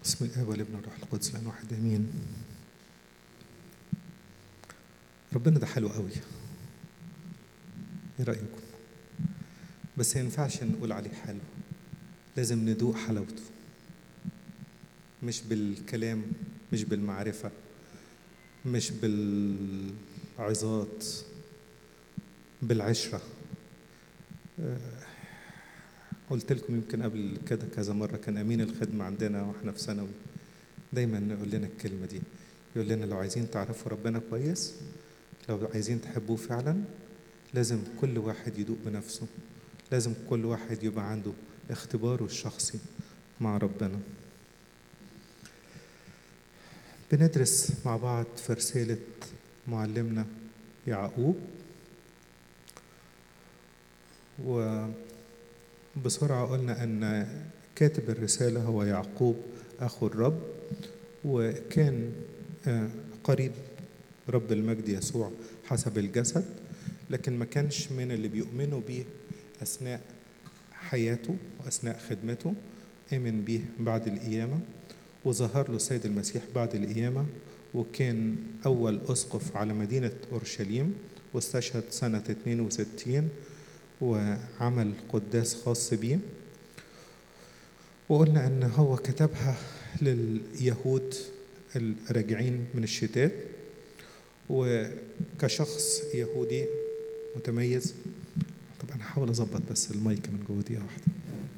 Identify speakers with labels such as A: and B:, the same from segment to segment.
A: بسم الاب والابن والروح القدس الان واحد امين ربنا ده حلو قوي ايه رايكم بس ما ينفعش نقول عليه حلو لازم ندوق حلاوته مش بالكلام مش بالمعرفه مش بالعظات بالعشره آه، قلت لكم يمكن قبل كده كذا مرة كان أمين الخدمة عندنا وإحنا في ثانوي دايما يقول لنا الكلمة دي يقول لنا لو عايزين تعرفوا ربنا كويس لو عايزين تحبوه فعلا لازم كل واحد يدوق بنفسه لازم كل واحد يبقى عنده اختباره الشخصي مع ربنا بندرس مع بعض في رسالة معلمنا يعقوب وبسرعة قلنا أن كاتب الرسالة هو يعقوب أخو الرب وكان آه، قريب رب المجد يسوع حسب الجسد لكن ما كانش من اللي بيؤمنوا بيه أثناء حياته وأثناء خدمته آمن بيه بعد القيامة وظهر له السيد المسيح بعد القيامة وكان أول أسقف على مدينة أورشليم واستشهد سنة 62 وعمل قداس خاص بيه وقلنا ان هو كتبها لليهود الراجعين من الشتات وكشخص يهودي متميز طب انا هحاول اظبط بس المايك من جوه دقيقه واحده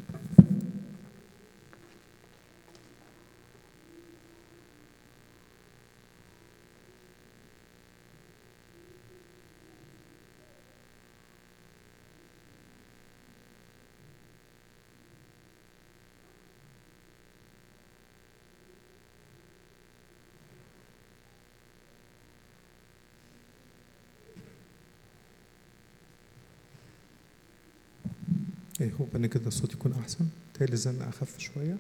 A: ايه هو ان كده الصوت يكون احسن تالي الزنة اخف شويه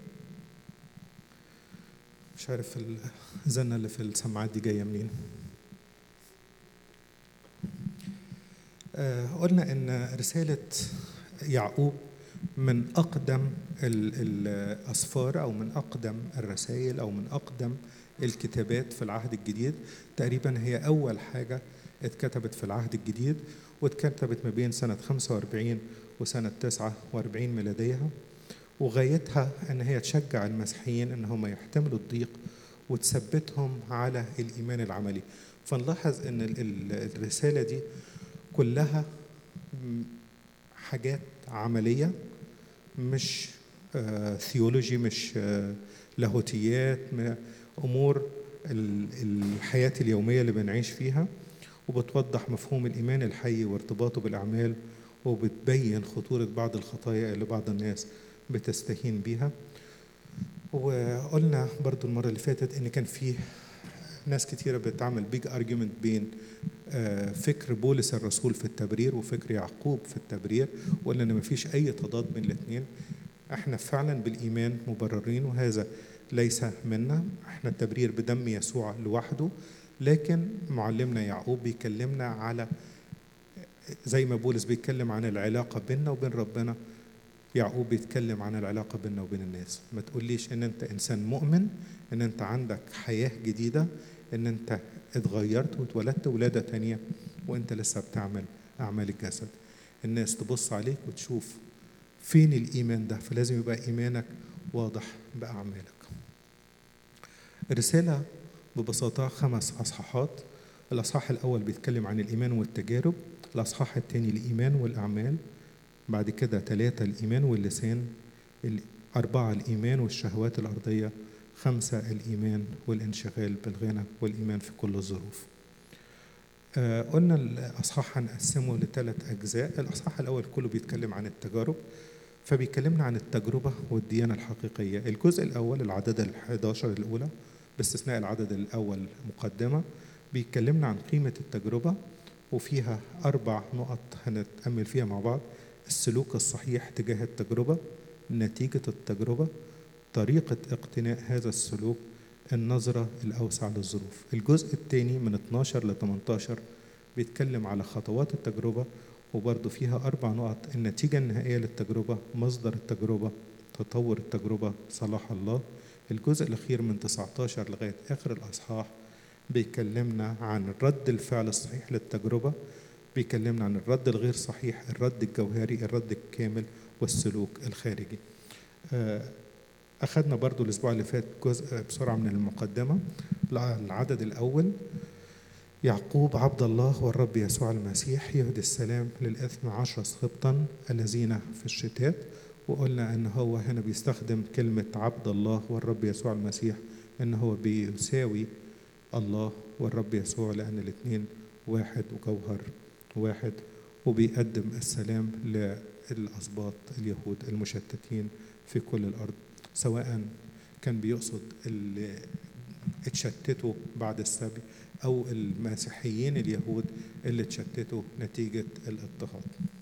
A: مش عارف الزنة اللي في السماعات دي جايه منين آه قلنا ان رساله يعقوب من اقدم ال- الاسفار او من اقدم الرسائل او من اقدم الكتابات في العهد الجديد تقريبا هي اول حاجه اتكتبت في العهد الجديد واتكتبت ما بين سنه 45 وسنة 49 ميلادية وغايتها أن هي تشجع المسيحيين أن هم يحتملوا الضيق وتثبتهم على الإيمان العملي فنلاحظ أن ال- ال- الرسالة دي كلها م- حاجات عملية مش آه ثيولوجي مش آه لاهوتيات م- أمور ال- الحياة اليومية اللي بنعيش فيها وبتوضح مفهوم الإيمان الحي وارتباطه بالأعمال وبتبين خطورة بعض الخطايا اللي بعض الناس بتستهين بيها وقلنا برضو المرة اللي فاتت إن كان فيه ناس كتيرة بتعمل بيج ارجيومنت بين آه، فكر بولس الرسول في التبرير وفكر يعقوب في التبرير وقلنا إن مفيش أي تضاد بين الاثنين احنا فعلا بالإيمان مبررين وهذا ليس منا احنا التبرير بدم يسوع لوحده لكن معلمنا يعقوب بيكلمنا على زي ما بولس بيتكلم عن العلاقة بيننا وبين ربنا يعقوب بيتكلم عن العلاقة بيننا وبين الناس ما تقوليش ان انت انسان مؤمن ان انت عندك حياة جديدة ان انت اتغيرت واتولدت ولادة تانية وانت لسه بتعمل اعمال الجسد الناس تبص عليك وتشوف فين الايمان ده فلازم يبقى ايمانك واضح باعمالك الرسالة ببساطة خمس اصحاحات الاصحاح الاول بيتكلم عن الايمان والتجارب الأصحاح الثاني الإيمان والأعمال بعد كده ثلاثة الإيمان واللسان أربعة الإيمان والشهوات الأرضية خمسة الإيمان والانشغال بالغنى والإيمان في كل الظروف آه قلنا الأصحاح هنقسمه لثلاث أجزاء الأصحاح الأول كله بيتكلم عن التجارب فبيكلمنا عن التجربة والديانة الحقيقية الجزء الأول العدد الحداشر الأولى باستثناء العدد الأول مقدمة بيكلمنا عن قيمة التجربة وفيها أربع نقط هنتأمل فيها مع بعض السلوك الصحيح تجاه التجربة نتيجة التجربة طريقة اقتناء هذا السلوك النظرة الأوسع للظروف الجزء الثاني من 12 ل 18 بيتكلم على خطوات التجربة وبرضه فيها أربع نقط النتيجة النهائية للتجربة مصدر التجربة تطور التجربة صلاح الله الجزء الأخير من 19 لغاية آخر الأصحاح بيكلمنا عن رد الفعل الصحيح للتجربة بيكلمنا عن الرد الغير صحيح الرد الجوهري الرد الكامل والسلوك الخارجي آه، أخذنا برضو الأسبوع اللي فات جزء بسرعة من المقدمة العدد الأول يعقوب عبد الله والرب يسوع المسيح يهدي السلام للإثنى عشر سبطا الذين في الشتات وقلنا ان هو هنا بيستخدم كلمة عبد الله والرب يسوع المسيح ان هو بيساوي الله والرب يسوع لان الاثنين واحد وجوهر واحد وبيقدم السلام للأسباط اليهود المشتتين في كل الأرض سواء كان بيقصد اللي اتشتتوا بعد السبي أو المسيحيين اليهود اللي اتشتتوا نتيجة الاضطهاد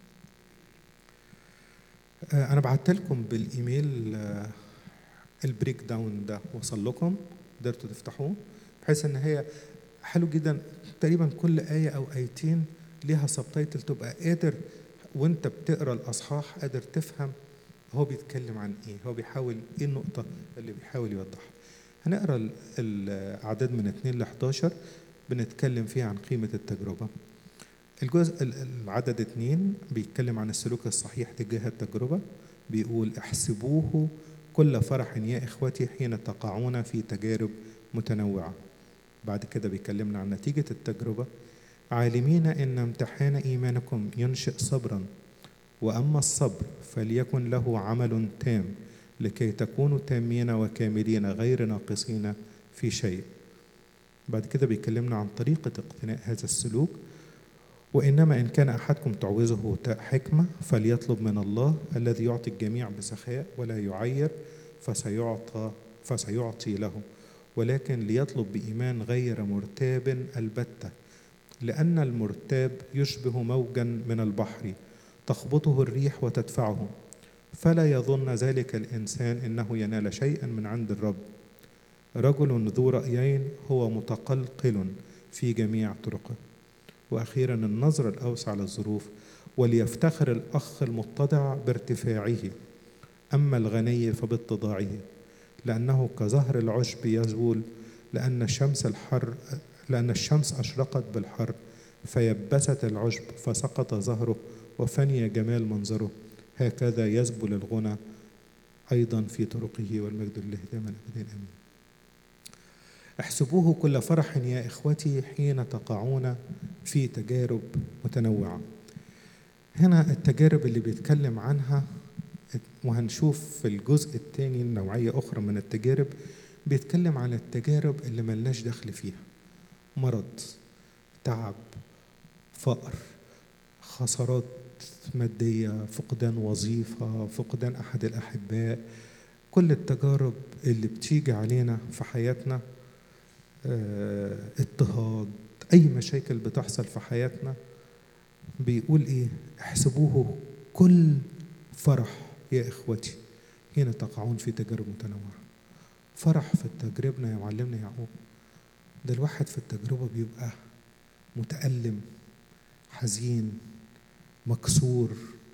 A: آه، انا بعت لكم بالايميل آه، البريك داون ده وصل لكم قدرتوا تفتحوه بحيث ان هي حلو جدا تقريبا كل ايه او ايتين ليها سبتايتل تبقى قادر وانت بتقرا الاصحاح قادر تفهم هو بيتكلم عن ايه هو بيحاول ايه النقطه اللي بيحاول يوضحها هنقرا الاعداد من 2 ل 11 بنتكلم فيها عن قيمه التجربه الجزء العدد اثنين بيتكلم عن السلوك الصحيح تجاه التجربة بيقول احسبوه كل فرح يا إخوتي حين تقعون في تجارب متنوعة بعد كده بيكلمنا عن نتيجة التجربة عالمين إن امتحان إيمانكم ينشئ صبرا وأما الصبر فليكن له عمل تام لكي تكونوا تامين وكاملين غير ناقصين في شيء بعد كده بيكلمنا عن طريقة اقتناء هذا السلوك وإنما إن كان أحدكم تعوزه حكمة فليطلب من الله الذي يعطي الجميع بسخاء ولا يعير فسيعطى فسيعطي له ولكن ليطلب بإيمان غير مرتاب البتة لأن المرتاب يشبه موجا من البحر تخبطه الريح وتدفعه فلا يظن ذلك الإنسان إنه ينال شيئا من عند الرب رجل ذو رأيين هو متقلقل في جميع طرقه واخيرا النظر الاوسع للظروف وليفتخر الاخ المتضع بارتفاعه اما الغني فباتضاعه لانه كظهر العشب يزول لان الشمس الحر لان الشمس اشرقت بالحر فيبست العشب فسقط ظهره وفني جمال منظره هكذا يزبل الغنى ايضا في طرقه والمجد لله دائما ابدا امين احسبوه كل فرح يا اخوتي حين تقعون في تجارب متنوعه هنا التجارب اللي بيتكلم عنها وهنشوف في الجزء الثاني نوعيه اخرى من التجارب بيتكلم عن التجارب اللي ملناش دخل فيها مرض تعب فقر خسارات ماديه فقدان وظيفه فقدان احد الاحباء كل التجارب اللي بتيجي علينا في حياتنا اه اضطهاد اي مشاكل بتحصل في حياتنا بيقول ايه احسبوه كل فرح يا اخوتي حين تقعون في تجارب متنوعه فرح في تجربنا يا معلمنا يعقوب ده الواحد في التجربه بيبقى متألم حزين مكسور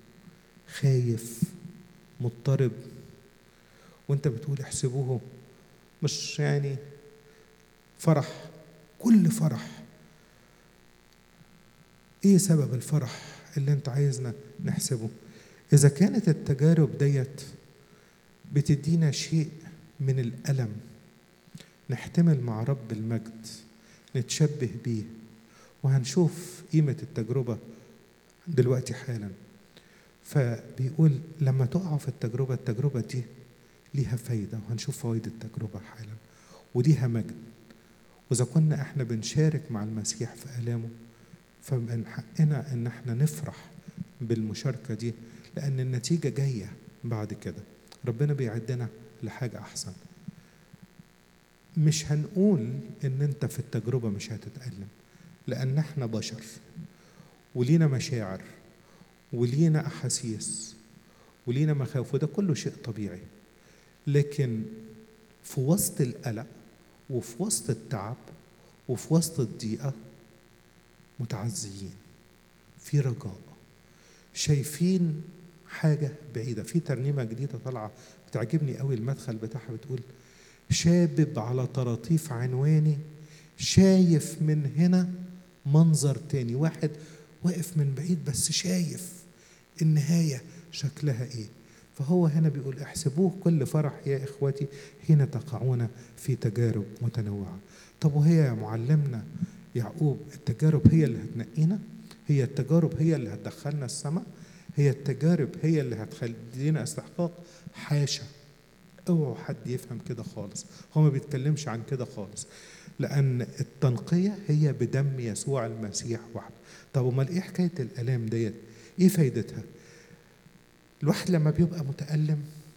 A: خايف مضطرب وانت بتقول احسبوه مش يعني فرح كل فرح ايه سبب الفرح اللي انت عايزنا نحسبه اذا كانت التجارب ديت بتدينا شيء من الالم نحتمل مع رب المجد نتشبه بيه وهنشوف قيمه التجربه دلوقتي حالا فبيقول لما تقعوا في التجربه التجربه دي ليها فايده وهنشوف فوائد التجربه حالا وليها مجد واذا كنا احنا بنشارك مع المسيح في الامه فمن حقنا ان احنا نفرح بالمشاركه دي لان النتيجه جايه بعد كده ربنا بيعدنا لحاجه احسن مش هنقول ان انت في التجربه مش هتتالم لان احنا بشر ولينا مشاعر ولينا احاسيس ولينا مخاوف وده كله شيء طبيعي لكن في وسط القلق وفي وسط التعب وفي وسط الضيقه متعزيين في رجاء شايفين حاجة بعيدة في ترنيمة جديدة طالعة بتعجبني قوي المدخل بتاعها بتقول شابب على طراطيف عنواني شايف من هنا منظر تاني واحد واقف من بعيد بس شايف النهاية شكلها ايه فهو هنا بيقول احسبوه كل فرح يا اخوتي حين تقعون في تجارب متنوعة طب وهي يا معلمنا يعقوب التجارب هي اللي هتنقينا هي التجارب هي اللي هتدخلنا السماء هي التجارب هي اللي هتخلينا استحقاق حاشا اوعوا حد يفهم كده خالص هو ما بيتكلمش عن كده خالص لان التنقيه هي بدم يسوع المسيح وحده طب امال ايه حكايه الالام ديت ايه فايدتها الواحد لما بيبقى متالم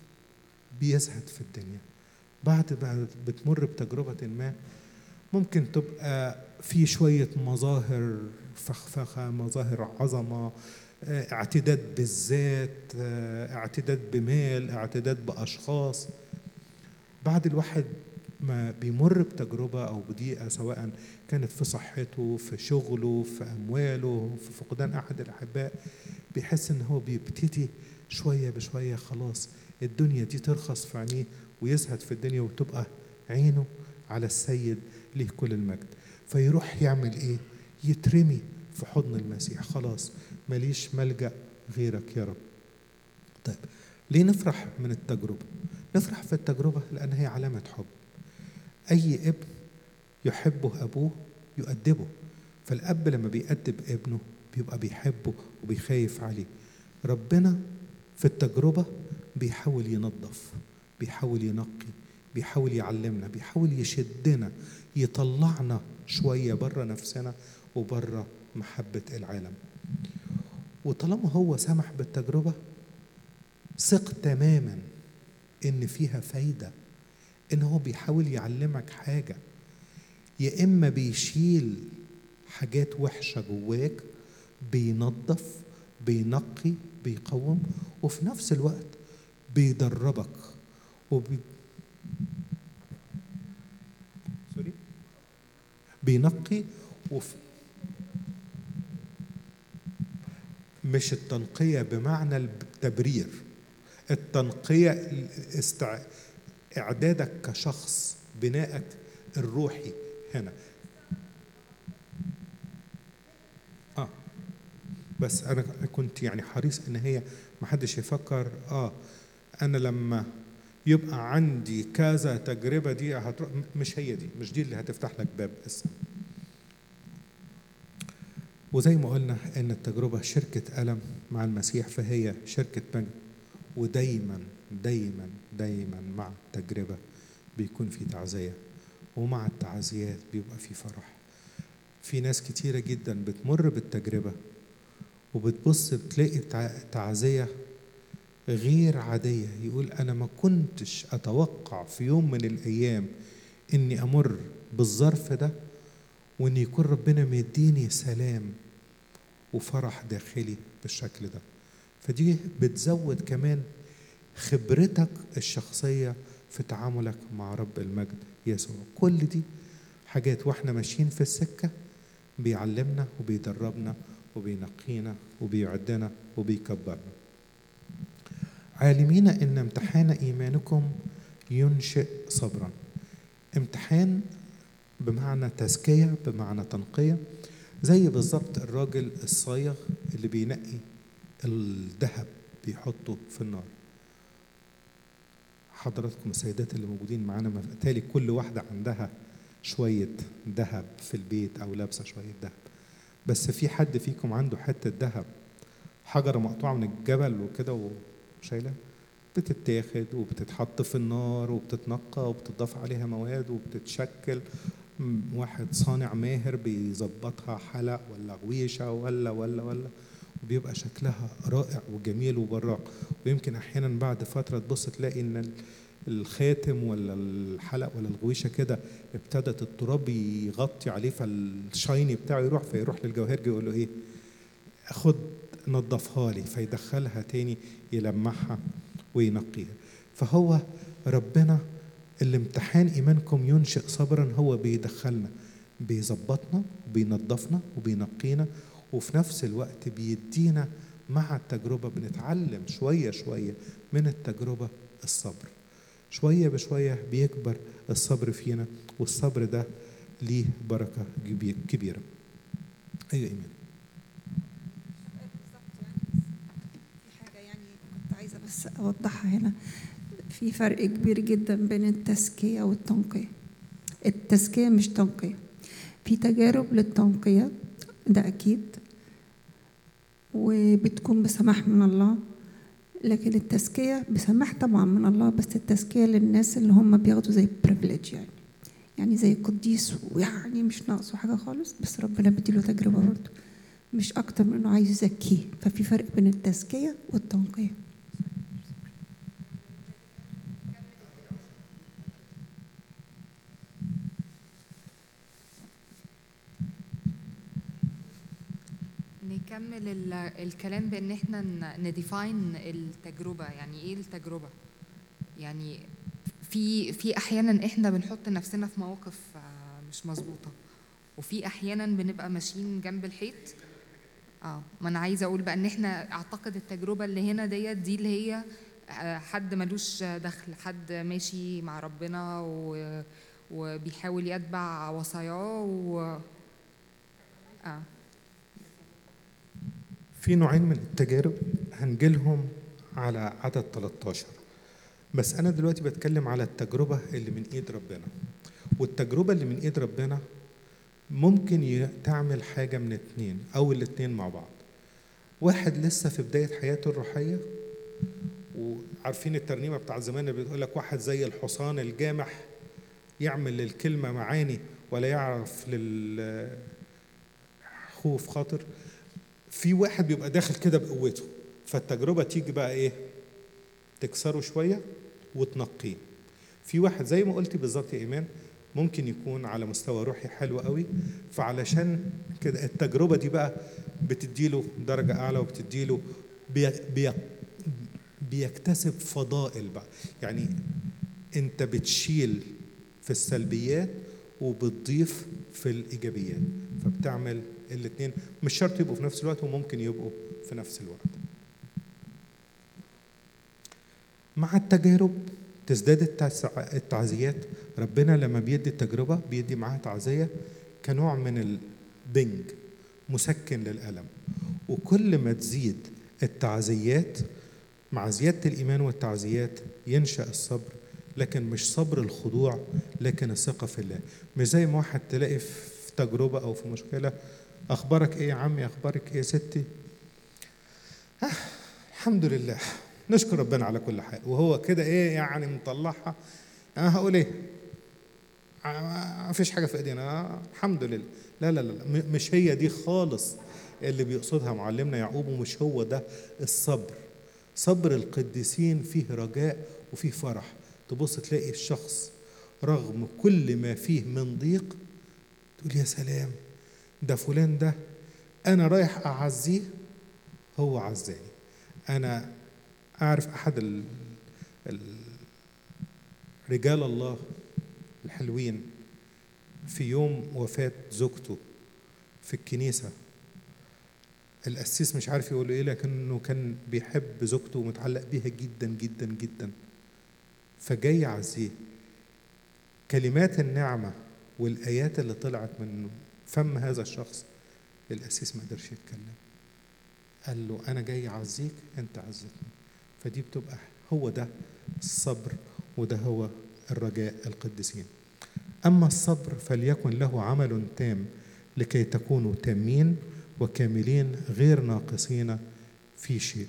A: بيزهد في الدنيا بعد ما بتمر بتجربه ما ممكن تبقى في شويه مظاهر فخفخه مظاهر عظمه اعتداد بالذات اعتداد بمال اعتداد باشخاص بعد الواحد ما بيمر بتجربة أو بضيقة سواء كانت في صحته في شغله في أمواله في فقدان أحد الأحباء بيحس إن هو بيبتدي شوية بشوية خلاص الدنيا دي ترخص في عينيه ويزهد في الدنيا وتبقى عينه على السيد ليه كل المجد فيروح يعمل إيه؟ يترمي في حضن المسيح خلاص ماليش ملجأ غيرك يا رب طيب ليه نفرح من التجربة نفرح في التجربة لأن هي علامة حب أي ابن يحبه أبوه يؤدبه فالأب لما بيأدب ابنه بيبقى بيحبه وبيخايف عليه ربنا في التجربة بيحاول ينظف بيحاول ينقي بيحاول يعلمنا بيحاول يشدنا يطلعنا شوية بره نفسنا وبره محبة العالم وطالما هو سمح بالتجربة ثق تماما ان فيها فايدة ان هو بيحاول يعلمك حاجة يا اما بيشيل حاجات وحشة جواك بينظف بينقي بيقوم وفي نفس الوقت بيدربك وبي سوري بينقي وفي مش التنقية بمعنى التبرير التنقية استع... إعدادك كشخص بنائك الروحي هنا آه بس أنا كنت يعني حريص إن هي ما حدش يفكر آه أنا لما يبقى عندي كذا تجربة دي هتروح مش هي دي مش دي اللي هتفتح لك باب السماء وزي ما قلنا ان التجربه شركه الم مع المسيح فهي شركه مجد ودايما دايما دايما مع التجربه بيكون في تعزيه ومع التعزيات بيبقى في فرح في ناس كتيره جدا بتمر بالتجربه وبتبص بتلاقي تعزيه غير عاديه يقول انا ما كنتش اتوقع في يوم من الايام اني امر بالظرف ده وان يكون ربنا مديني سلام وفرح داخلي بالشكل ده فدي بتزود كمان خبرتك الشخصية في تعاملك مع رب المجد يسوع كل دي حاجات واحنا ماشيين في السكة بيعلمنا وبيدربنا وبينقينا وبيعدنا وبيكبرنا عالمين ان امتحان ايمانكم ينشئ صبرا امتحان بمعنى تزكية بمعنى تنقية زي بالظبط الراجل الصايغ اللي بينقي الذهب بيحطه في النار حضراتكم السيدات اللي موجودين معانا بالتالي كل واحدة عندها شوية ذهب في البيت أو لابسة شوية ذهب بس في حد فيكم عنده حتة ذهب حجرة مقطوعة من الجبل وكده وشايلها بتتاخد وبتتحط في النار وبتتنقى وبتضاف عليها مواد وبتتشكل واحد صانع ماهر بيظبطها حلق ولا غويشة ولا ولا ولا وبيبقى شكلها رائع وجميل وبراق ويمكن أحيانا بعد فترة تبص تلاقي إن الخاتم ولا الحلق ولا الغويشة كده ابتدت التراب يغطي عليه فالشايني بتاعه يروح فيروح للجوهرجي يقول له إيه خد نظفها لي فيدخلها تاني يلمعها وينقيها فهو ربنا الامتحان ايمانكم ينشئ صبرا هو بيدخلنا بيظبطنا وبينظفنا وبينقينا وفي نفس الوقت بيدينا مع التجربة بنتعلم شوية شوية من التجربة الصبر شوية بشوية بيكبر الصبر فينا والصبر ده ليه بركة كبير- كبيرة أيوة إيمان
B: في حاجة يعني كنت عايزة بس أوضحها هنا في فرق كبير جدا بين التزكية والتنقية التزكية مش تنقية في تجارب للتنقية ده أكيد وبتكون بسماح من الله لكن التزكية بسماح طبعا من الله بس التزكية للناس اللي هم بياخدوا زي بريفليج يعني يعني زي قديس ويعني مش ناقصه حاجة خالص بس ربنا بيديله تجربة برضه مش أكتر من إنه عايز يزكيه ففي فرق بين التزكية والتنقية
C: نكمل ال- الكلام بان احنا نديفاين التجربه يعني ايه التجربه يعني في في احيانا احنا بنحط نفسنا في مواقف آه، مش مظبوطه وفي احيانا بنبقى ماشيين جنب الحيط اه ما انا عايزه اقول بقى ان احنا اعتقد التجربه اللي هنا ديت دي اللي هي آه، حد ملوش دخل حد ماشي مع ربنا و وبيحاول يتبع وصاياه و اه
A: في نوعين من التجارب هنجيلهم على عدد 13 بس أنا دلوقتي بتكلم على التجربة اللي من إيد ربنا والتجربة اللي من إيد ربنا ممكن ي- تعمل حاجة من اتنين أو الاتنين مع بعض واحد لسه في بداية حياته الروحية وعارفين الترنيمة بتاع زمان اللي بتقول لك واحد زي الحصان الجامح يعمل للكلمة معاني ولا يعرف للخوف خاطر في واحد بيبقى داخل كده بقوته فالتجربة تيجي بقى ايه تكسره شوية وتنقيه في واحد زي ما قلتي بالظبط يا إيمان ممكن يكون على مستوى روحي حلو قوي فعلشان كده التجربة دي بقى بتديله درجة أعلى وبتديله بي بي بيكتسب فضائل بقى يعني أنت بتشيل في السلبيات وبتضيف في الإيجابيات فبتعمل الاثنين مش شرط يبقوا في نفس الوقت وممكن يبقوا في نفس الوقت مع التجارب تزداد التع- التعزيات ربنا لما بيدي التجربة بيدي معاها تعزية كنوع من البنج مسكن للألم وكل ما تزيد التعزيات مع زيادة الإيمان والتعزيات ينشأ الصبر لكن مش صبر الخضوع لكن الثقة في الله مش زي ما واحد تلاقي في تجربة أو في مشكلة أخبارك إيه يا عمي أخبارك إيه يا ستي آه الحمد لله نشكر ربنا على كل حال وهو كده إيه يعني مطلعها أنا هقول إيه آه، ما فيش حاجة في إيدينا آه الحمد لله لا لا لا لا، م- مش هي دي خالص اللي بيقصدها معلمنا يعقوب ومش هو ده الصبر صبر القديسين فيه رجاء وفيه فرح تبص تلاقي الشخص رغم كل ما فيه من ضيق تقول يا سلام ده فلان ده انا رايح اعزيه هو عزاني انا اعرف احد ال... ال... رجال الله الحلوين في يوم وفاة زوجته في الكنيسة القسيس مش عارف يقول له ايه لكنه كان بيحب زوجته ومتعلق بيها جدا جدا جدا فجاي يعزيه كلمات النعمة والآيات اللي طلعت من فم هذا الشخص القسيس ما قدرش يتكلم قال له أنا جاي أعزيك أنت عزتني فدي بتبقى هو ده الصبر وده هو الرجاء القديسين أما الصبر فليكن له عمل تام لكي تكونوا تامين وكاملين غير ناقصين في شيء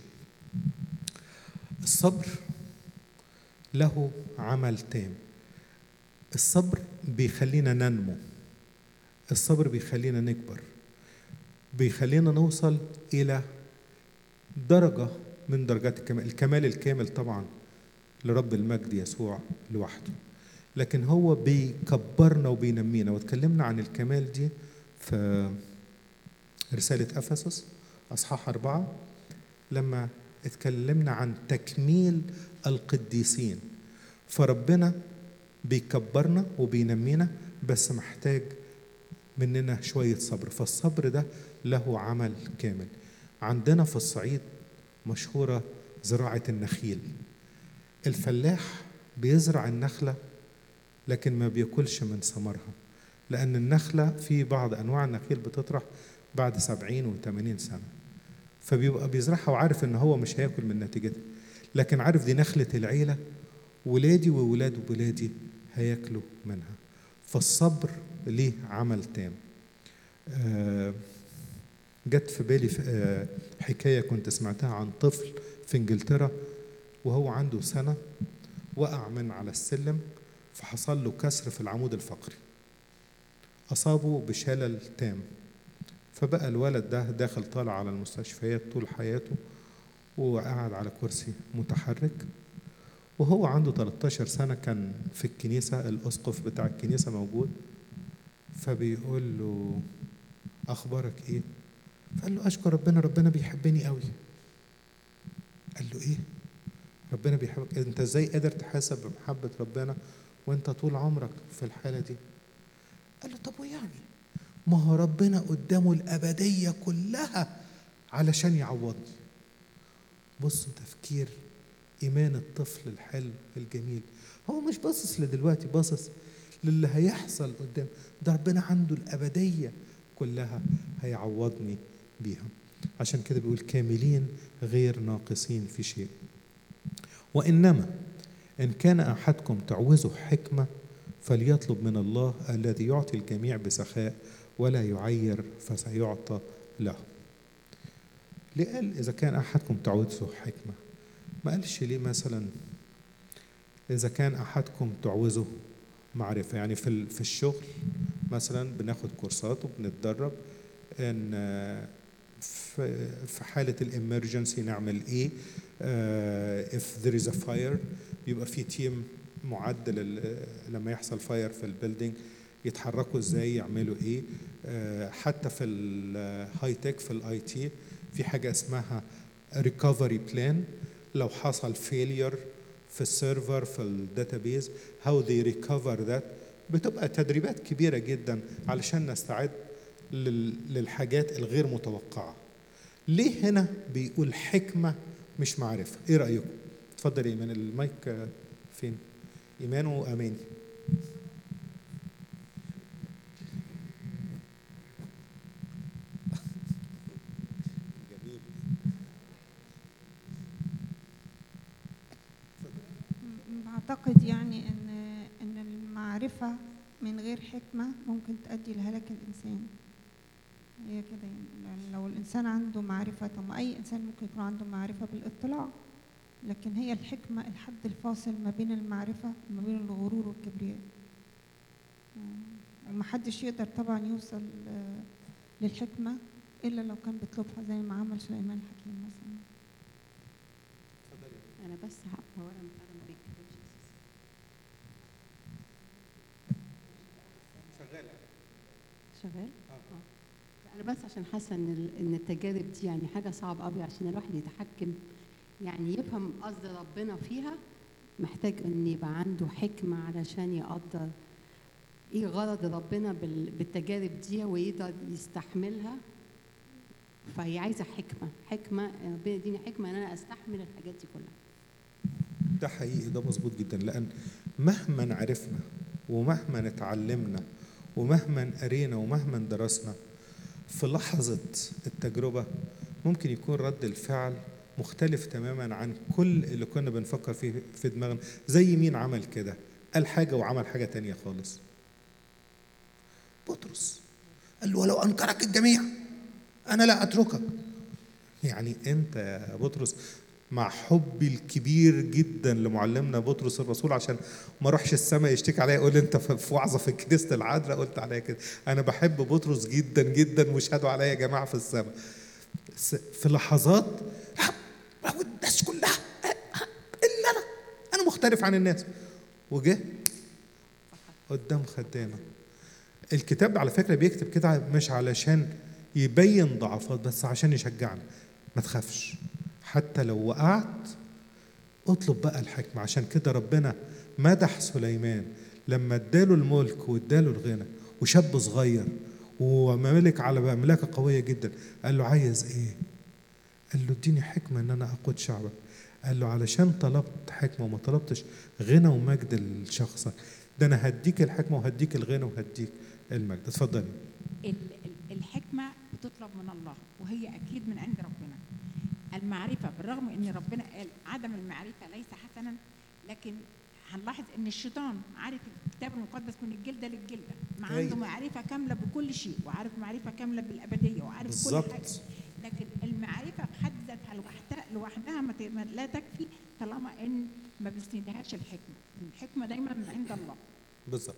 A: الصبر له عمل تام الصبر بيخلينا ننمو الصبر بيخلينا نكبر بيخلينا نوصل إلى درجة من درجات الكمال الكمال الكامل طبعا لرب المجد يسوع لوحده لكن هو بيكبرنا وبينمينا واتكلمنا عن الكمال دي في رسالة أفسس أصحاح أربعة لما اتكلمنا عن تكميل القديسين فربنا بيكبرنا وبينمينا بس محتاج مننا شوية صبر فالصبر ده له عمل كامل عندنا في الصعيد مشهورة زراعة النخيل الفلاح بيزرع النخلة لكن ما بياكلش من ثمرها لأن النخلة في بعض أنواع النخيل بتطرح بعد سبعين وثمانين سنة فبيبقى بيزرعها وعارف إن هو مش هياكل من نتيجتها لكن عارف دي نخلة العيلة ولادي وولاد ولادي هياكلوا منها فالصبر ليه عمل تام آه، جت في بالي ف- آه، حكاية كنت سمعتها عن طفل في انجلترا وهو عنده سنة وقع من على السلم فحصل له كسر في العمود الفقري أصابه بشلل تام فبقى الولد ده داخل طالع على المستشفيات طول حياته وقعد على كرسي متحرك وهو عنده 13 سنة كان في الكنيسة الأسقف بتاع الكنيسة موجود فبيقول له أخبارك إيه؟ فقال له أشكر ربنا ربنا بيحبني قوي قال له إيه؟ ربنا بيحبك أنت إزاي قادر تحاسب بمحبة ربنا وأنت طول عمرك في الحالة دي؟ قال له طب ويعني؟ ما هو ربنا قدامه الأبدية كلها علشان يعوضني بصوا تفكير إيمان الطفل الحلو الجميل هو مش باصص لدلوقتي باصص للي هيحصل قدام ده ربنا عنده الأبدية كلها هيعوضني بيها عشان كده بيقول كاملين غير ناقصين في شيء وإنما إن كان أحدكم تعوزه حكمة فليطلب من الله الذي يعطي الجميع بسخاء ولا يعير فسيعطى له ليه قال إذا كان أحدكم تعوزه حكمة ما قالش ليه مثلا إذا كان أحدكم تعوزه معرفة يعني في ال- في الشغل مثلا بناخد كورسات وبنتدرب إن آه، في في حالة الإمرجنسي نعمل إيه آه، if there is a fire بيبقى في تيم معد لل- لما يحصل فاير في البيلدينج يتحركوا ازاي يعملوا ايه آه، حتى في الهاي تك في الاي تي في حاجه اسمها ريكفري بلان لو حصل فيلير في السيرفر في الداتابيز هاو ذي ريكفر ذات بتبقى تدريبات كبيره جدا علشان نستعد لل- للحاجات الغير متوقعه ليه هنا بيقول حكمه مش معرفه ايه رايكم اتفضل يا ايمان المايك آه، فين ايمان واماني جميل
B: بعتقد يعني ان ان المعرفه من غير حكمه ممكن تؤدي لهلاك الانسان هي كده يعني لأن لو الانسان عنده معرفه طب ما اي انسان ممكن يكون عنده معرفه بالاطلاع لكن هي الحكمه الحد الفاصل ما بين المعرفه وما بين الغرور والكبرياء آه، ومحدش يقدر طبعا يوصل آه، للحكمه الا لو كان بيطلبها زي ما عمل سليمان الحكيم مثلا
D: انا بس ه- هو انا انا ما بيتكلمش
A: شغال
D: شغال اه انا بس عشان حاسه ان ال- ان التجارب دي يعني حاجه صعبه قوي عشان الواحد يتحكم يعني يفهم قصد ربنا فيها محتاج ان يبقى عنده حكمه علشان يقدر ايه غرض ربنا بال- بالتجارب دي ويقدر يستحملها فهي عايزه حكمه حكمه ربنا يديني حكمه ان انا استحمل الحاجات دي كلها
A: ده حقيقي ده مظبوط جدا لان مهما عرفنا ومهما اتعلمنا ومهما قرينا ومهما درسنا في لحظة التجربة ممكن يكون رد الفعل مختلف تماما عن كل اللي كنا بنفكر فيه في دماغنا زي مين عمل كده قال حاجة وعمل حاجة تانية خالص بطرس قال له ولو أنكرك الجميع أنا لا أتركك يعني أنت يا بطرس مع حبي الكبير جدا لمعلمنا بطرس الرسول عشان ما اروحش السماء يشتكي عليا يقول لي انت في في وعظه في كنيسه العذراء قلت عليا كده انا بحب بطرس جدا جدا واشهدوا عليا يا جماعه في السماء بس في لحظات لا الناس كلها الا انا انا مختلف عن الناس وجه قدام خدامه الكتاب على فكره بيكتب كده مش علشان يبين ضعفات بس عشان يشجعنا ما تخافش حتى لو وقعت اطلب بقى الحكمة عشان كده ربنا مدح سليمان لما اداله الملك واداله الغنى وشاب صغير وملك على مملكة قوية جدا قال له عايز ايه قال له اديني حكمة ان انا اقود شعبك قال له علشان طلبت حكمة وما طلبتش غنى ومجد لشخصك ده أنا هديك الحكمة وهديك الغنى وهديك المجد اتفضلي
E: ال- ال- الحكمة بتطلب من الله وهي أكيد من عند ربنا المعرفة بالرغم أن ربنا قال عدم المعرفة ليس حسنا لكن هنلاحظ أن الشيطان عارف الكتاب المقدس من الجلدة للجلدة ما عنده
A: أيوة.
E: معرفة كاملة بكل شيء وعارف معرفة كاملة بالأبدية وعارف كل
A: بالظبط.
E: حاجة لكن المعرفة بحد ذاتها لوحدها لوحدها ما ت- ما لا تكفي طالما ان ما بيسندهاش الحكمة الحكمة دايما من عند الله
A: بالظبط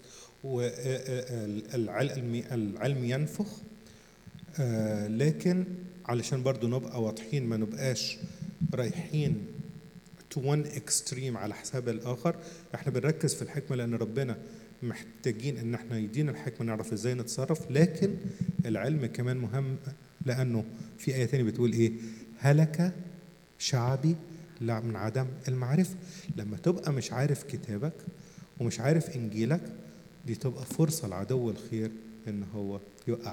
A: والعلم العلم ينفخ آه، لكن علشان برضو نبقى واضحين ما نبقاش رايحين to one extreme على حساب الآخر احنا بنركز في الحكمة لأن ربنا محتاجين ان احنا يدينا الحكمة نعرف ازاي نتصرف لكن العلم كمان مهم لأنه في آية تانية بتقول ايه هلك شعبي لا من عدم المعرفة لما تبقى مش عارف كتابك ومش عارف انجيلك دي تبقى فرصه لعدو الخير ان هو يوقعك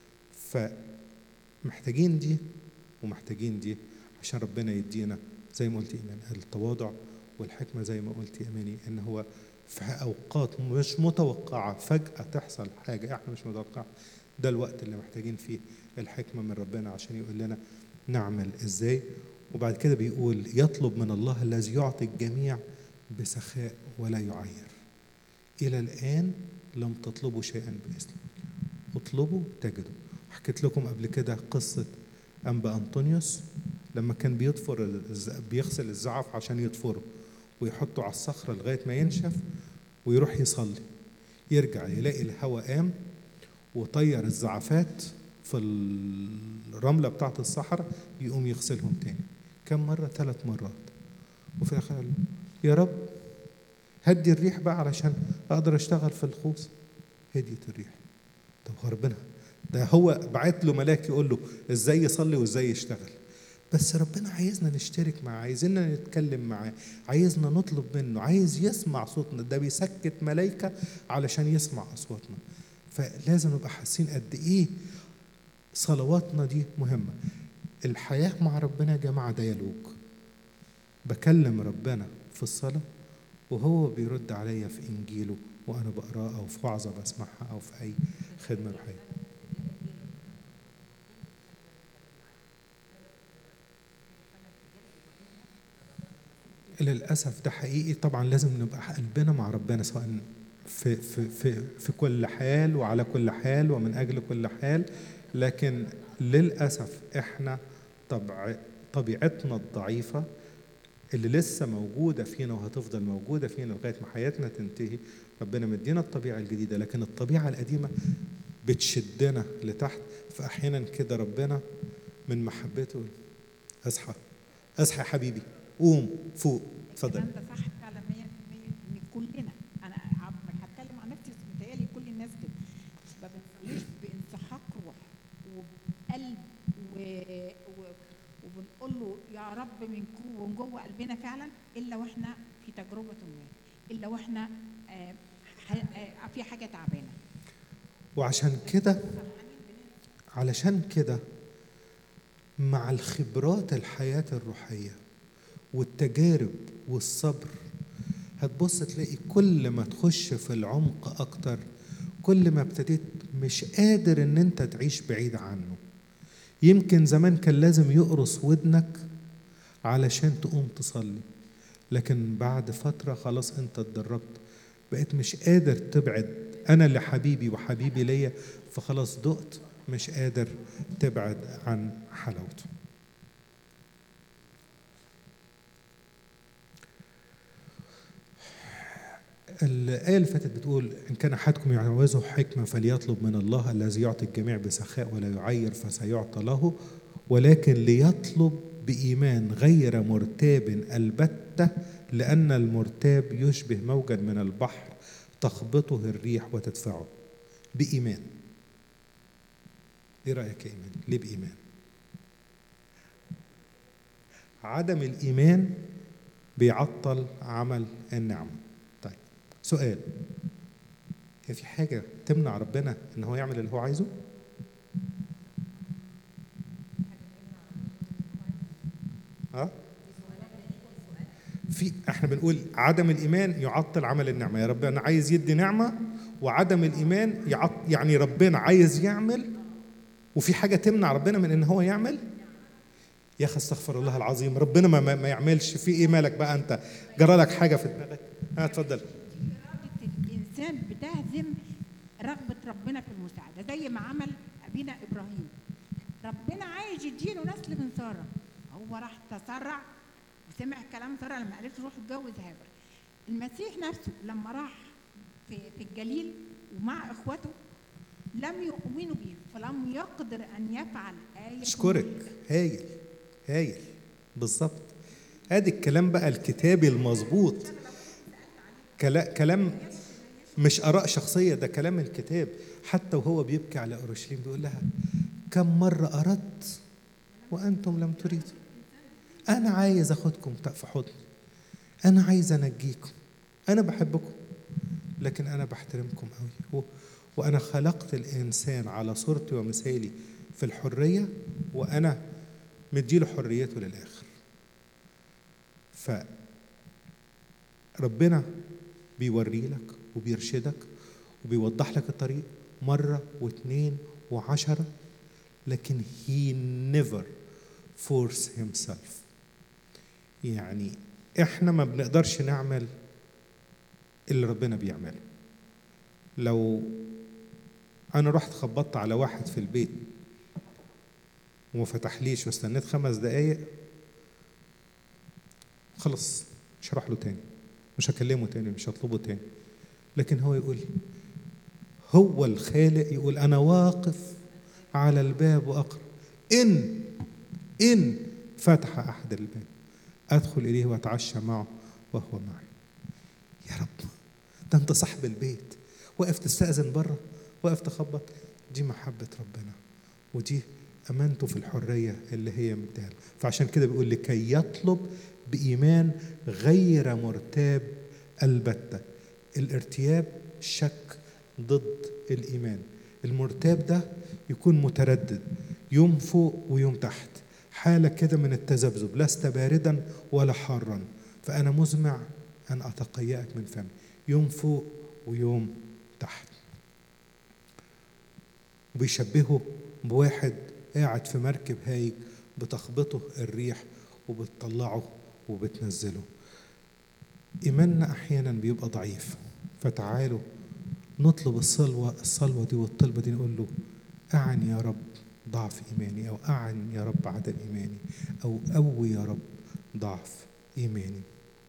A: فمحتاجين دي ومحتاجين دي عشان ربنا يدينا زي ما قلت ايمان التواضع والحكمه زي ما قلت اماني ان هو في اوقات مش متوقعه فجاه تحصل حاجه احنا مش متوقعه ده الوقت اللي محتاجين فيه الحكمه من ربنا عشان يقول لنا نعمل ازاي وبعد كده بيقول يطلب من الله الذي يعطي الجميع بسخاء ولا يعير إلى الآن لم تطلبوا شيئا باسمه اطلبوا تجدوا حكيت لكم قبل كده قصة أنبا أنطونيوس لما كان بيطفر الز- بيغسل الزعف عشان يطفره ويحطه على الصخرة لغاية ما ينشف ويروح يصلي يرجع يلاقي الهواء قام وطير الزعفات في الرملة بتاعة الصحراء يقوم يغسلهم تاني كم مرة؟ ثلاث مرات وفي الآخر قال له يا رب هدي الريح بقى علشان اقدر اشتغل في الخوص هديت الريح طب هو ربنا ده هو بعت له ملاك يقول له ازاي يصلي وازاي يشتغل بس ربنا عايزنا نشترك معاه عايزنا نتكلم معاه عايزنا نطلب منه عايز يسمع صوتنا ده بيسكت ملايكة علشان يسمع أصواتنا فلازم نبقى حاسين قد إيه صلواتنا دي مهمة الحياة مع ربنا يا جماعة ديالوج بكلم ربنا في الصلاة وهو بيرد عليا في إنجيله وأنا بقراه أو في وعظة بسمعها أو في أي خدمة بحياتي للأسف ده حقيقي طبعا لازم نبقى قلبنا مع ربنا سواء في, في, في, في كل حال وعلى كل حال ومن أجل كل حال لكن للأسف إحنا طبع طبيعتنا الضعيفة اللي لسه موجودة فينا وهتفضل موجودة فينا لغاية ما حياتنا تنتهي ربنا مدينا الطبيعة الجديدة لكن الطبيعة القديمة بتشدنا لتحت فأحيانا كده ربنا من محبته اصحى اصحى يا حبيبي قوم فوق اتفضل
E: الكلام ده صح فعلا 100% ان كلنا انا عم- هتكلم عن نفسي بس متهيألي كل الناس كده ما بنصليش بانسحاق روح وبقلب و... و... وبنقول له يا رب من جو- من جوه قلبنا فعلا الا واحنا في تجربه ما الا واحنا آه، ح- آه، في حاجه تعبانه
A: وعشان كده علشان كده مع الخبرات الحياة الروحية والتجارب والصبر هتبص تلاقي كل ما تخش في العمق أكتر كل ما ابتديت مش قادر ان انت تعيش بعيد عنه يمكن زمان كان لازم يقرص ودنك علشان تقوم تصلي لكن بعد فترة خلاص انت اتدربت بقيت مش قادر تبعد انا اللي حبيبي وحبيبي ليا فخلاص دقت مش قادر تبعد عن حلاوته الآية اللي فاتت بتقول إن كان أحدكم يعوزه حكمة فليطلب من الله الذي يعطي الجميع بسخاء ولا يعير فسيعطى له ولكن ليطلب بإيمان غير مرتاب البتة لأن المرتاب يشبه موجا من البحر تخبطه الريح وتدفعه بإيمان إيه رأيك يا إيمان؟ ليه بإيمان؟ عدم الإيمان بيعطل عمل النعمة طيب سؤال هي في حاجة تمنع ربنا إن هو يعمل اللي هو عايزه؟ ها؟ في احنا بنقول عدم الايمان يعطل عمل النعمه يا ربنا عايز يدي نعمه وعدم الايمان يعط يعني ربنا عايز يعمل وفي حاجه تمنع ربنا من ان هو يعمل يا اخي استغفر الله العظيم ربنا ما, ما ما يعملش في ايه مالك بقى انت جرى لك حاجه في دماغك ها اتفضل
E: إرادة الإنسان بتهزم رغبة ربنا في المساعدة زي ما عمل أبينا إبراهيم ربنا عايز يديله نسل من سارة هو راح تسرع وسمع كلام سارة لما قالت له روح اتجوز هاجر المسيح نفسه لما راح في, في الجليل ومع إخوته لم يؤمنوا به فلم يقدر أن يفعل آية
A: اشكرك
E: معجزة.
A: هايل هايل بالظبط ادي الكلام بقى الكتابي المظبوط كلا- كلام مش اراء شخصيه ده كلام الكتاب حتى وهو بيبكي على اورشليم بيقول لها كم مره اردت وانتم لم تريدوا انا عايز اخدكم في حضني انا عايز انجيكم انا بحبكم لكن انا بحترمكم قوي و- وانا خلقت الانسان على صورتي ومثالي في الحريه وانا مديله حريته للاخر ف ربنا بيوري لك وبيرشدك وبيوضح لك الطريق مرة واثنين وعشرة لكن he never force himself يعني احنا ما بنقدرش نعمل اللي ربنا بيعمله لو انا رحت خبطت على واحد في البيت وما فتحليش واستنيت خمس دقايق خلص مش هروح له تاني مش هكلمه تاني مش هطلبه تاني لكن هو يقول هو الخالق يقول انا واقف على الباب واقرا ان ان فتح احد الباب ادخل اليه واتعشى معه وهو معي يا رب ده انت صاحب البيت واقف تستأذن بره واقف تخبط دي محبة ربنا ودي أمانته في الحرية اللي هي مديها له. فعشان كده بيقول لكي يطلب بإيمان غير مرتاب البتة الارتياب شك ضد الإيمان المرتاب ده يكون متردد يوم فوق ويوم تحت حالة كده من التذبذب لست باردا ولا حارا فأنا مزمع أن أتقيأك من فمي يوم فوق ويوم تحت وبيشبهه بواحد قاعد في مركب هايج بتخبطه الريح وبتطلعه وبتنزله إيماننا أحيانا بيبقى ضعيف فتعالوا نطلب الصلوة الصلوة دي والطلبة دي نقول له أعن يا رب ضعف إيماني أو أعن يا رب عدم إيماني أو قوي يا رب ضعف إيماني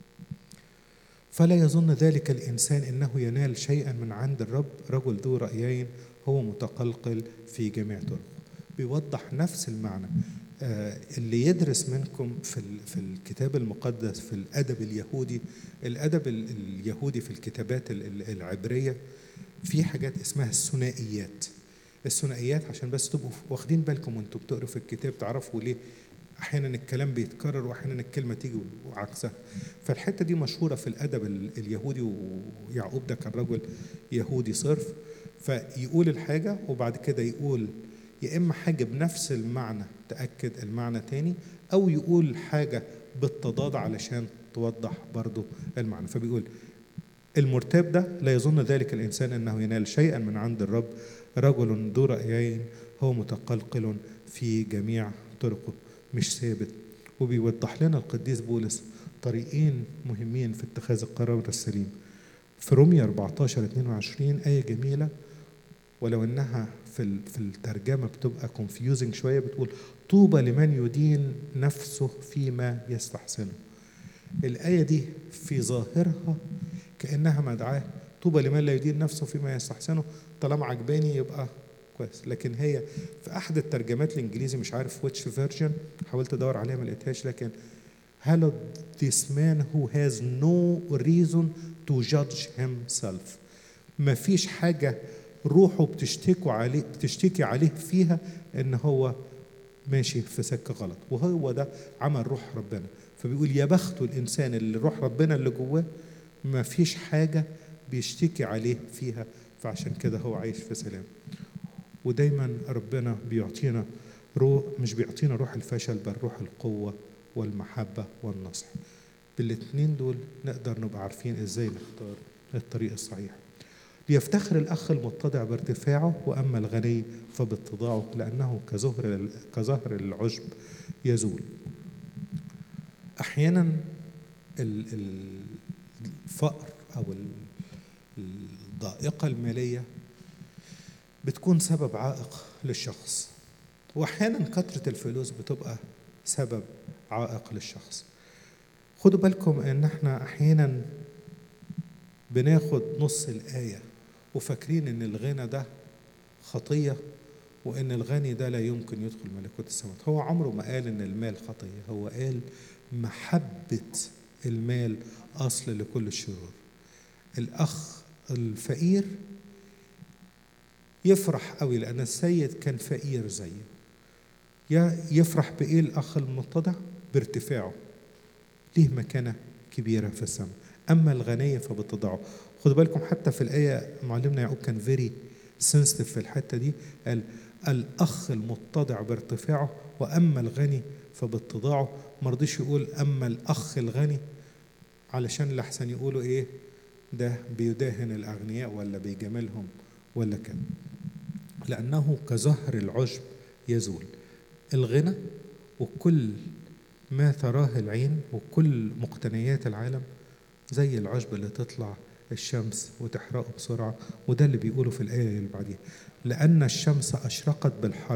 A: فلا يظن ذلك الإنسان أنه ينال شيئا من عند الرب رجل ذو رأيين هو متقلقل في جميع طرقه بيوضح نفس المعنى آه، اللي يدرس منكم في ال- في الكتاب المقدس في الادب اليهودي الادب ال- اليهودي في الكتابات ال- ال- العبريه في حاجات اسمها الثنائيات الثنائيات عشان بس تبقوا واخدين بالكم وانتم بتقروا في الكتاب تعرفوا ليه احيانا الكلام بيتكرر واحيانا الكلمه تيجي وعكسها فالحته دي مشهوره في الادب ال- اليهودي ويعقوب ده كان رجل يهودي صرف فيقول الحاجه وبعد كده يقول يا اما حاجه بنفس المعنى تاكد المعنى تاني او يقول حاجه بالتضاد علشان توضح برضو المعنى فبيقول المرتاب ده لا يظن ذلك الانسان انه ينال شيئا من عند الرب رجل ذو رايين هو متقلقل في جميع طرقه مش ثابت وبيوضح لنا القديس بولس طريقين مهمين في اتخاذ القرار السليم في رومية 14 22 آية جميلة ولو انها في ال- في الترجمه بتبقى كونفيوزنج شويه بتقول طوبى لمن يدين نفسه فيما يستحسنه الايه دي في ظاهرها كانها مدعاه طوبى لمن لا يدين نفسه فيما يستحسنه طالما عجباني يبقى كويس لكن هي في احد الترجمات الانجليزي مش عارف which version حاولت ادور عليها ما لقيتهاش لكن hallowed this man who has no reason to judge himself ما فيش حاجة روحه بتشتكوا عليه بتشتكي عليه فيها ان هو ماشي في سكة غلط وهو ده عمل روح ربنا فبيقول يا بخته الانسان اللي روح ربنا اللي جواه ما فيش حاجة بيشتكي عليه فيها فعشان كده هو عايش في سلام ودايما ربنا بيعطينا روح مش بيعطينا روح الفشل بل روح القوة والمحبة والنصح بالاتنين دول نقدر نبقى عارفين ازاي نختار الطريق الصحيح ليفتخر الأخ المتضع بارتفاعه وأما الغني فباتضاعه لأنه كزهر كزهر العشب يزول أحيانا ال- ال- الفقر أو ال- الضائقة المالية بتكون سبب عائق للشخص وأحيانا كثرة الفلوس بتبقى سبب عائق للشخص خدوا بالكم ان احنا احيانا بناخد نص الآية وفاكرين ان الغنى ده خطية وان الغني ده لا يمكن يدخل ملكوت السماوات هو عمره ما قال ان المال خطية هو قال محبة المال أصل لكل الشرور الأخ الفقير يفرح قوي لأن السيد كان فقير زيه يا يفرح بإيه الأخ المتضع بارتفاعه ليه مكانة كبيرة في السماء أما الغني فبتضعه خدوا بالكم حتى في الآية معلمنا يعقوب كان فيري سنسيتيف في الحتة دي قال الأخ المتضع بارتفاعه وأما الغني فباتضاعه ما رضيش يقول أما الأخ الغني علشان لحسن يقولوا إيه ده بيداهن الأغنياء ولا بيجاملهم ولا كده لأنه كزهر العشب يزول الغنى وكل ما تراه العين وكل مقتنيات العالم زي العشب اللي تطلع الشمس وتحرقه بسرعة وده اللي بيقوله في الآية اللي بعديها لأن الشمس أشرقت بالحر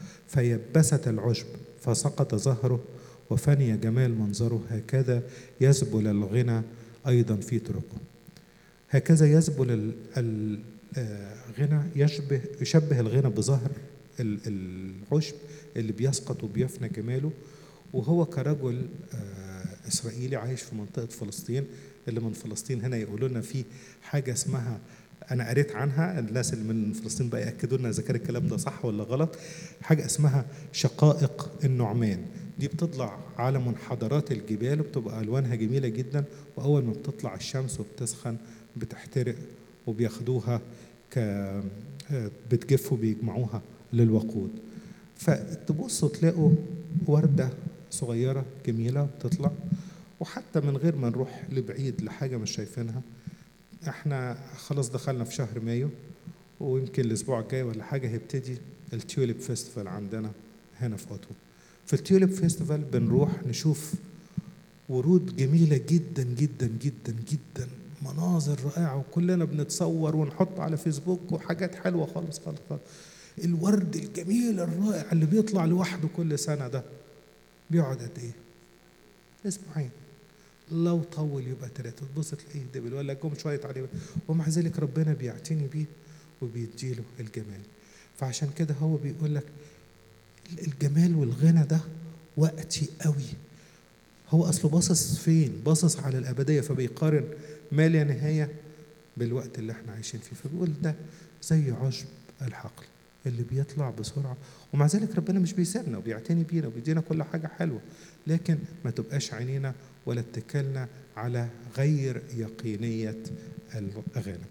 A: فيبست العشب فسقط زهره وفني جمال منظره هكذا يزبل الغنى أيضا في طرقه هكذا يزبل ال- ال- آه، غنى يشبه يشبه الغنى بظهر ال- العشب اللي بيسقط وبيفنى جماله وهو كرجل آه، اسرائيلي عايش في منطقه فلسطين اللي من فلسطين هنا يقولوا لنا في حاجه اسمها انا قريت عنها الناس اللي من فلسطين بقى ياكدوا لنا اذا كان الكلام ده صح ولا غلط حاجه اسمها شقائق النعمان دي بتطلع على منحدرات الجبال وبتبقى الوانها جميله جدا واول ما بتطلع الشمس وبتسخن بتحترق وبياخدوها ك آه، بتجف وبيجمعوها للوقود فتبصوا تلاقوا وردة صغيرة جميلة بتطلع وحتى من غير ما نروح لبعيد لحاجة مش شايفينها احنا خلاص دخلنا في شهر مايو ويمكن الأسبوع الجاي ولا حاجة هيبتدي التيوليب فيستيفال عندنا هنا في أوتو في التيوليب فيستيفال بنروح نشوف ورود جميلة جدا جدا جدا جدا مناظر رائعة وكلنا بنتصور ونحط على فيسبوك وحاجات حلوة خالص خالص, خالص. الورد الجميل الرائع اللي بيطلع لوحده كل سنة ده بيقعد قد إيه؟ أسبوعين لو طول يبقى ثلاثة تبص تلاقيه دبل ولا جم شوية عليه ومع ذلك ربنا بيعتني بيه وبيديله الجمال فعشان كده هو بيقول لك الجمال والغنى ده وقتي قوي هو اصله باصص فين باصص على الابديه فبيقارن ما لا نهايه بالوقت اللي احنا عايشين فيه فبيقول ده زي عشب الحقل اللي بيطلع بسرعه ومع ذلك ربنا مش بيسيبنا وبيعتني بينا وبيدينا كل حاجه حلوه لكن ما تبقاش عينينا ولا اتكلنا على غير يقينيه الغنم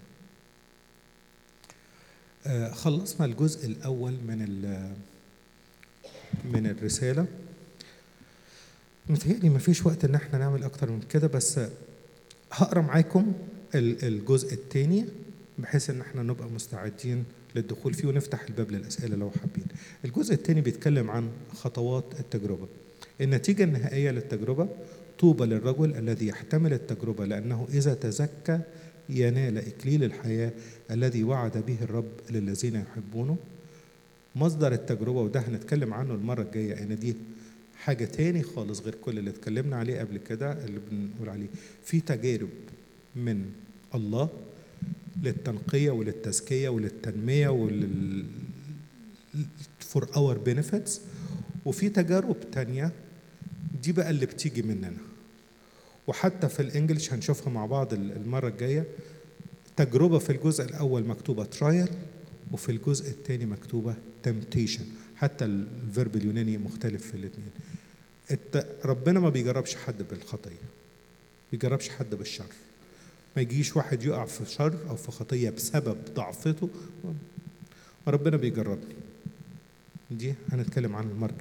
A: آه، خلصنا الجزء الاول من ال- من الرساله متهيألي ما فيش وقت ان احنا نعمل اكتر من كده بس هقرا معاكم ال- الجزء الثاني بحيث ان احنا نبقى مستعدين للدخول فيه ونفتح الباب للاسئله لو حابين. الجزء الثاني بيتكلم عن خطوات التجربه. النتيجه النهائيه للتجربه طوبى للرجل الذي يحتمل التجربه لانه اذا تزكى ينال اكليل الحياه الذي وعد به الرب للذين يحبونه. مصدر التجربه وده هنتكلم عنه المره الجايه ان دي حاجة تاني خالص غير كل اللي اتكلمنا عليه قبل كده اللي بنقول عليه في تجارب من الله للتنقية وللتزكية وللتنمية ولل for our benefits وفي تجارب تانية دي بقى اللي بتيجي مننا وحتى في الانجليش هنشوفها مع بعض المرة الجاية تجربة في الجزء الأول مكتوبة trial وفي الجزء الثاني مكتوبة temptation حتى الفيرب اليوناني مختلف في الاثنين الت... ربنا ما بيجربش حد بالخطيه بيجربش حد بالشر ما يجيش واحد يقع في شر او في خطيه بسبب ضعفته ربنا بيجربني دي هنتكلم عنها المره الجايه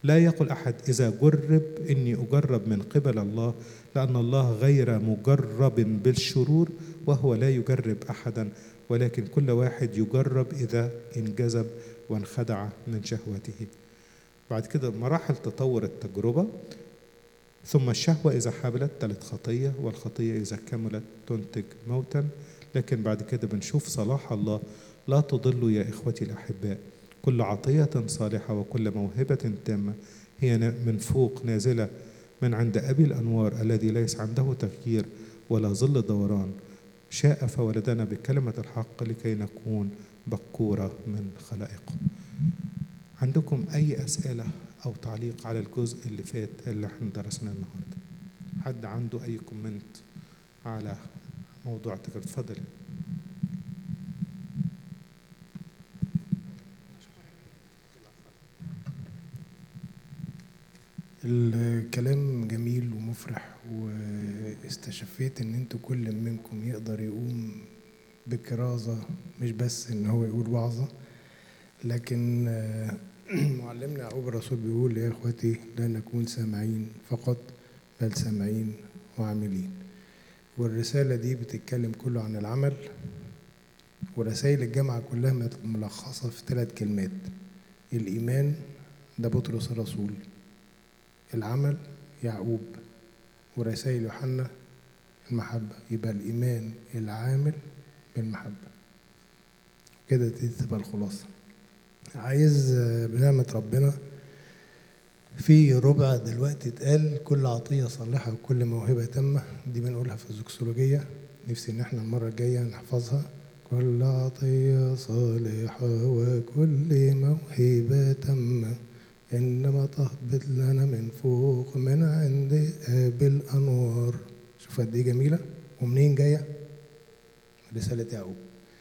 A: لا يقل أحد إذا جرب إني أجرب من قبل الله لأن الله غير مجرب بالشرور وهو لا يجرب أحدا ولكن كل واحد يجرب إذا انجذب وانخدع من شهوته بعد كده مراحل تطور التجربة ثم الشهوة إذا حبلت تلت خطية والخطية إذا كملت تنتج موتا لكن بعد كده بنشوف صلاح الله لا تضلوا يا إخوتي الأحباء كل عطية صالحة وكل موهبة تامة هي من فوق نازلة من عند أبي الأنوار الذي ليس عنده تغيير ولا ظل دوران شاء فولدنا بكلمة الحق لكي نكون بكورة من خلائقه عندكم أي أسئلة أو تعليق على الجزء اللي فات اللي احنا درسناه النهاردة حد عنده أي كومنت على موضوع تجربة اتفضل
F: الكلام جميل ومفرح واستشفيت ان انتوا كل منكم يقدر يقوم بكرازة مش بس ان هو يقول وعظة لكن معلمنا يعقوب الرسول بيقول يا اخوتي لا نكون سامعين فقط بل سامعين وعاملين والرسالة دي بتتكلم كله عن العمل ورسائل الجامعة كلها ملخصة في ثلاث كلمات الإيمان ده بطرس الرسول العمل يعقوب ورسائل يوحنا المحبة يبقى الإيمان العامل بالمحبة كده دي تبقى الخلاصة عايز بنعمة ربنا في ربع دلوقتي اتقال كل عطية صالحة وكل موهبة تامة دي بنقولها في الزوكسولوجية نفسي إن احنا المرة الجاية نحفظها كل عطية صالحة وكل موهبة تامة إنما تهبط لنا من فوق من عند آب الأنوار شوف قد إيه جميلة ومنين جاية؟ رسالة يعقوب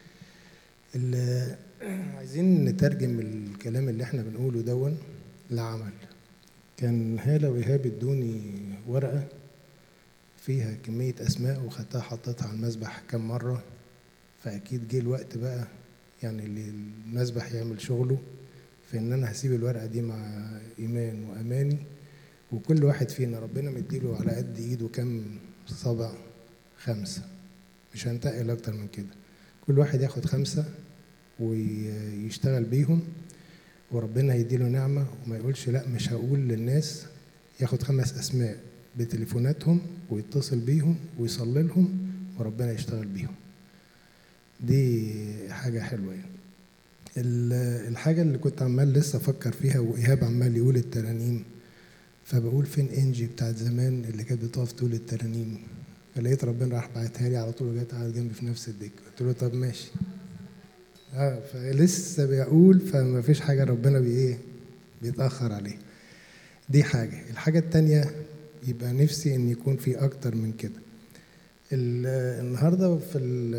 F: عايزين نترجم الكلام اللي احنا بنقوله دون لعمل كان هالة وإيهاب ادوني ورقة فيها كمية أسماء وخدتها حطيتها على المسبح كم مرة فأكيد جه الوقت بقى يعني اللي المسبح يعمل شغله في ان انا هسيب الورقه دي مع ايمان واماني وكل واحد فينا ربنا مديله على قد ايده كام صبع خمسه مش هنتقل اكتر من كده كل واحد ياخد خمسه ويشتغل بيهم وربنا يديله نعمه وما يقولش لا مش هقول للناس ياخد خمس اسماء بتليفوناتهم ويتصل بيهم ويصلي لهم وربنا يشتغل بيهم دي حاجه حلوه يعني الحاجة اللي كنت عمال لسه أفكر فيها وإيهاب عمال يقول الترانيم فبقول فين إنجي بتاعت زمان اللي كانت بتقف تقول الترانيم فلقيت ربنا راح بعتها لي على طول وجت قاعد جنبي في نفس الدكة قلت له طب ماشي اه فلسه بيقول فما فيش حاجة ربنا بي إيه بيتأخر عليه دي حاجة الحاجة التانية يبقى نفسي إن يكون في أكتر من كده النهارده في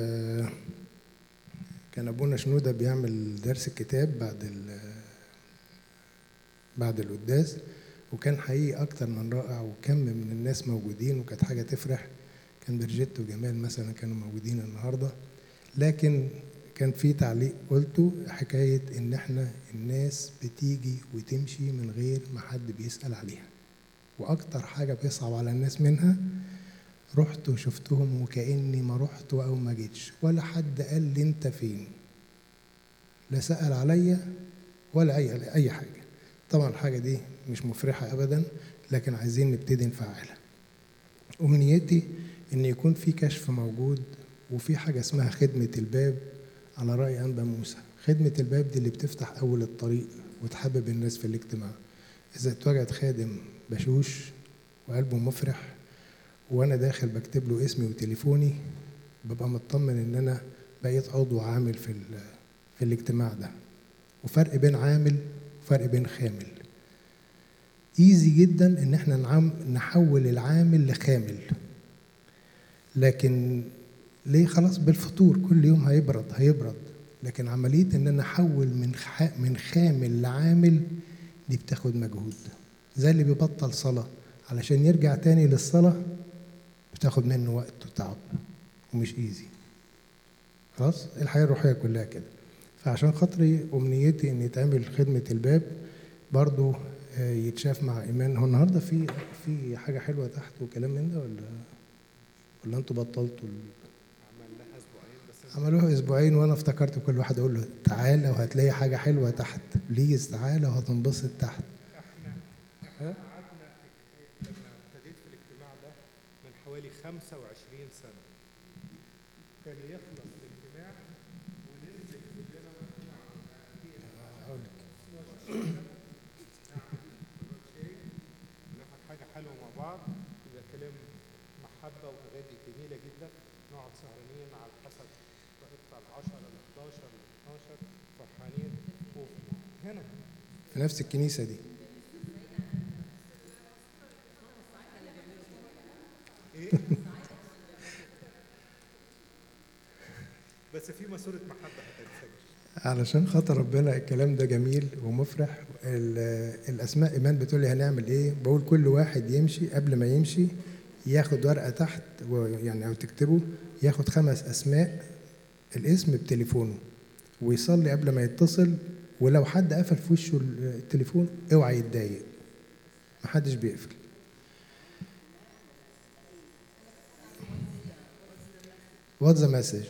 F: كان ابونا شنوده بيعمل درس الكتاب بعد بعد القداس وكان حقيقي اكتر من رائع وكم من الناس موجودين وكانت حاجه تفرح كان برجيت وجمال مثلا كانوا موجودين النهارده لكن كان في تعليق قلته حكايه ان احنا الناس بتيجي وتمشي من غير ما حد بيسال عليها واكتر حاجه بيصعب على الناس منها رحت وشفتهم وكأني ما رحت أو ما جيتش ولا حد قال لي أنت فين لا سأل عليا ولا أي أي حاجة طبعا الحاجة دي مش مفرحة أبدا لكن عايزين نبتدي نفعلها أمنيتي إن يكون في كشف موجود وفي حاجة اسمها خدمة الباب على رأي أنبا موسى خدمة الباب دي اللي بتفتح أول الطريق وتحبب الناس في الاجتماع إذا اتوجد خادم بشوش وقلبه مفرح وانا داخل بكتب له اسمي وتليفوني ببقى مطمن ان انا بقيت عضو عامل في في الاجتماع ده وفرق بين عامل وفرق بين خامل ايزي جدا ان احنا نعم نحول العامل لخامل لكن ليه خلاص بالفطور كل يوم هيبرد هيبرد لكن عمليه ان انا احول من من خامل لعامل دي بتاخد مجهود زي اللي بيبطل صلاه علشان يرجع تاني للصلاه بتاخد منه وقت وتعب ومش ايزي خلاص الحياه الروحيه كلها كده فعشان خاطري امنيتي ان يتعمل خدمه الباب برضو آه، يتشاف مع ايمان هو النهارده في في حاجه حلوه تحت وكلام من ده ولا ولا انتوا بطلتوا ال- عملوها اسبوعين وانا افتكرت كل واحد اقول له تعالى وهتلاقي حاجه حلوه تحت بليز تعالى وهتنبسط تحت
A: لما ابتديت في الاجتماع ده من حوالي 25 سنة كان يخلص الاجتماع وننزل كلنا
F: هقول لك.
A: ناخد حاجة حلوة مع بعض يبقى كلام محبة وأغاني جميلة جدا نقعد سهرانين على حسب بقى ال 10 ل 11 ل 12 فرحانين هنا
F: في نفس الكنيسه دي
A: بس في ماسورة محبة هتنسجم
F: علشان خاطر ربنا الكلام ده جميل ومفرح ال- الاسماء ايمان بتقول لي هنعمل ايه بقول كل واحد يمشي قبل ما يمشي ياخد ورقه تحت يعني او تكتبه ياخد خمس اسماء الاسم بتليفونه ويصلي قبل ما يتصل ولو حد قفل في وشه التليفون اوعى يتضايق محدش بيقفل وات ذا مسج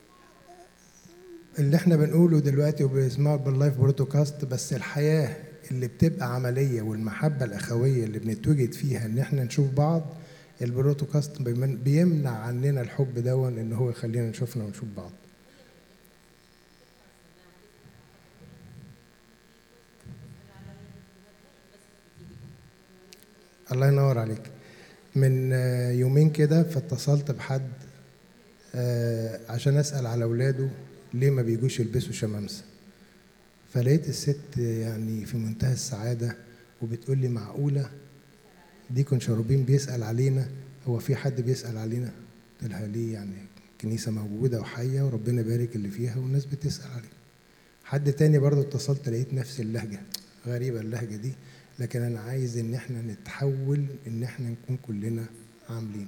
F: اللي احنا بنقوله دلوقتي وبنسمعه باللايف بروتوكاست بس الحياه اللي بتبقى عمليه والمحبه الاخويه اللي بنتوجد فيها ان احنا نشوف بعض البروتوكاست بيمن- بيمنع عننا الحب دون ان هو يخلينا نشوفنا ونشوف بعض الله ينور عليك من آه، يومين كده فاتصلت بحد آه، عشان اسال على اولاده ليه ما بيجوش يلبسوا شمامسه فلقيت الست يعني في منتهى السعاده وبتقول لي معقوله ديكون شاروبين بيسال علينا هو في حد بيسال علينا قلت لها ليه يعني كنيسه موجوده وحيه وربنا يبارك اللي فيها والناس بتسال علينا حد تاني برضه اتصلت لقيت نفس اللهجه غريبه اللهجه دي لكن انا عايز ان احنا نتحول ان احنا نكون كلنا عاملين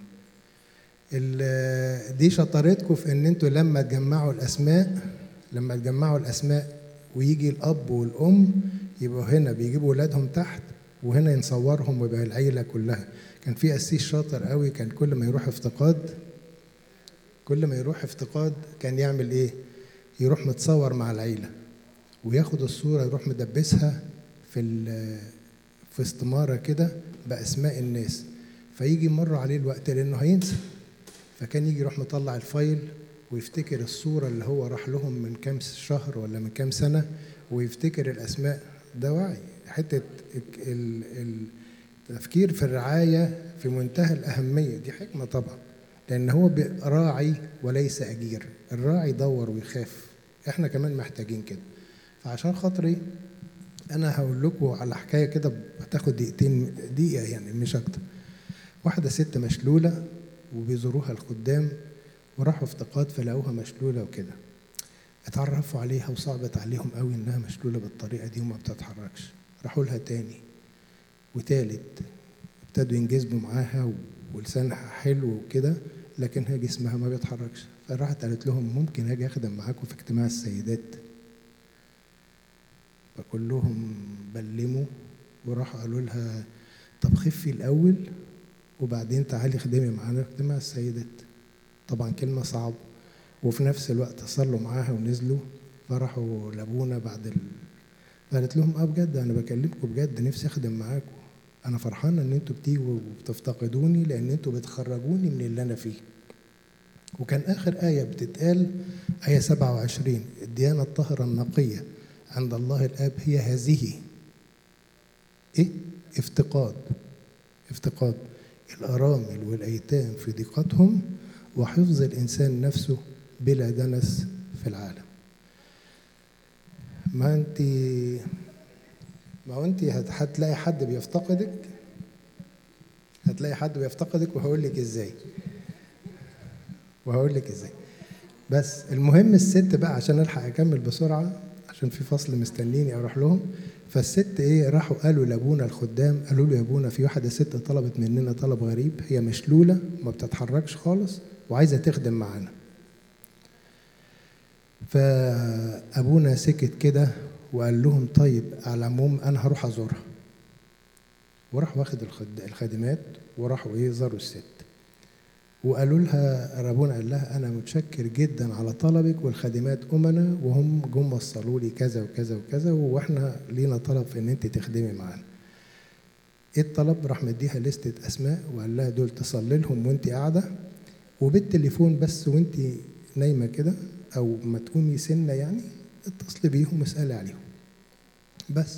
F: ال- دي شطارتكم في ان انتوا لما تجمعوا الاسماء لما تجمعوا الاسماء ويجي الاب والام يبقوا هنا بيجيبوا ولادهم تحت وهنا نصورهم ويبقى العيله كلها كان في قسيس شاطر قوي كان كل ما يروح افتقاد كل ما يروح افتقاد كان يعمل ايه يروح متصور مع العيله وياخد الصوره يروح مدبسها في ال- في استماره كده باسماء الناس فيجي مر عليه الوقت لانه هينسى فكان يجي يروح مطلع الفايل ويفتكر الصورة اللي هو راح لهم من كام شهر ولا من كام سنة ويفتكر الأسماء ده وعي حتة ال- ال- التفكير في الرعاية في منتهى الأهمية دي حكمة طبعا لأن هو بي- راعي وليس أجير الراعي يدور ويخاف احنا كمان محتاجين كده فعشان خاطري أنا هقول لكم على حكاية كده هتاخد دقيقتين دقيقة يعني مش أكتر واحدة ست مشلولة وبيزوروها الخدام وراحوا افتقاد فلقوها مشلولة وكده اتعرفوا عليها وصعبت عليهم قوي انها مشلولة بالطريقة دي وما بتتحركش راحوا لها تاني وتالت ابتدوا ينجذبوا معاها ولسانها حلو وكده لكن هي جسمها ما بيتحركش فراحت قالت لهم ممكن اجي اخدم معاكم في اجتماع السيدات فكلهم بلموا وراحوا قالوا لها طب خفي الاول وبعدين تعالي خدمي معانا في اجتماع السيدات طبعا كلمه صعبه وفي نفس الوقت صلوا معاها ونزلوا فراحوا لابونا بعد ال... فقالت لهم اه بجد انا بكلمكم بجد نفسي اخدم معاكم انا فرحانه ان انتوا بتيجوا وبتفتقدوني لان انتوا بتخرجوني من اللي انا فيه وكان اخر ايه بتتقال ايه 27 الديانه الطاهره النقيه عند الله الاب هي هذه ايه افتقاد افتقاد الارامل والايتام في ضيقتهم وحفظ الانسان نفسه بلا دنس في العالم ما انت ما هو انت هت- هتلاقي حد بيفتقدك هتلاقي حد بيفتقدك وهقول لك ازاي وهقول لك ازاي بس المهم الست بقى عشان الحق اكمل بسرعه عشان في فصل مستنيني اروح لهم فالست ايه راحوا قالوا لابونا الخدام قالوا له يا ابونا في واحده ست طلبت مننا طلب غريب هي مشلوله ما بتتحركش خالص وعايزه تخدم معانا فابونا سكت كده وقال لهم طيب على العموم انا هروح ازورها وراح واخد الخد- الخادمات وراحوا ايه زاروا الست وقالوا لها ربنا قال لها انا متشكر جدا على طلبك والخادمات امنا وهم جم وصلوا لي كذا وكذا وكذا واحنا لينا طلب في ان انت تخدمي معانا ايه الطلب راح مديها لستة اسماء وقال لها دول تصلي لهم وانت قاعده وبالتليفون بس وانت نايمه كده او ما تقومي سنه يعني اتصلي بيهم واسالي عليهم بس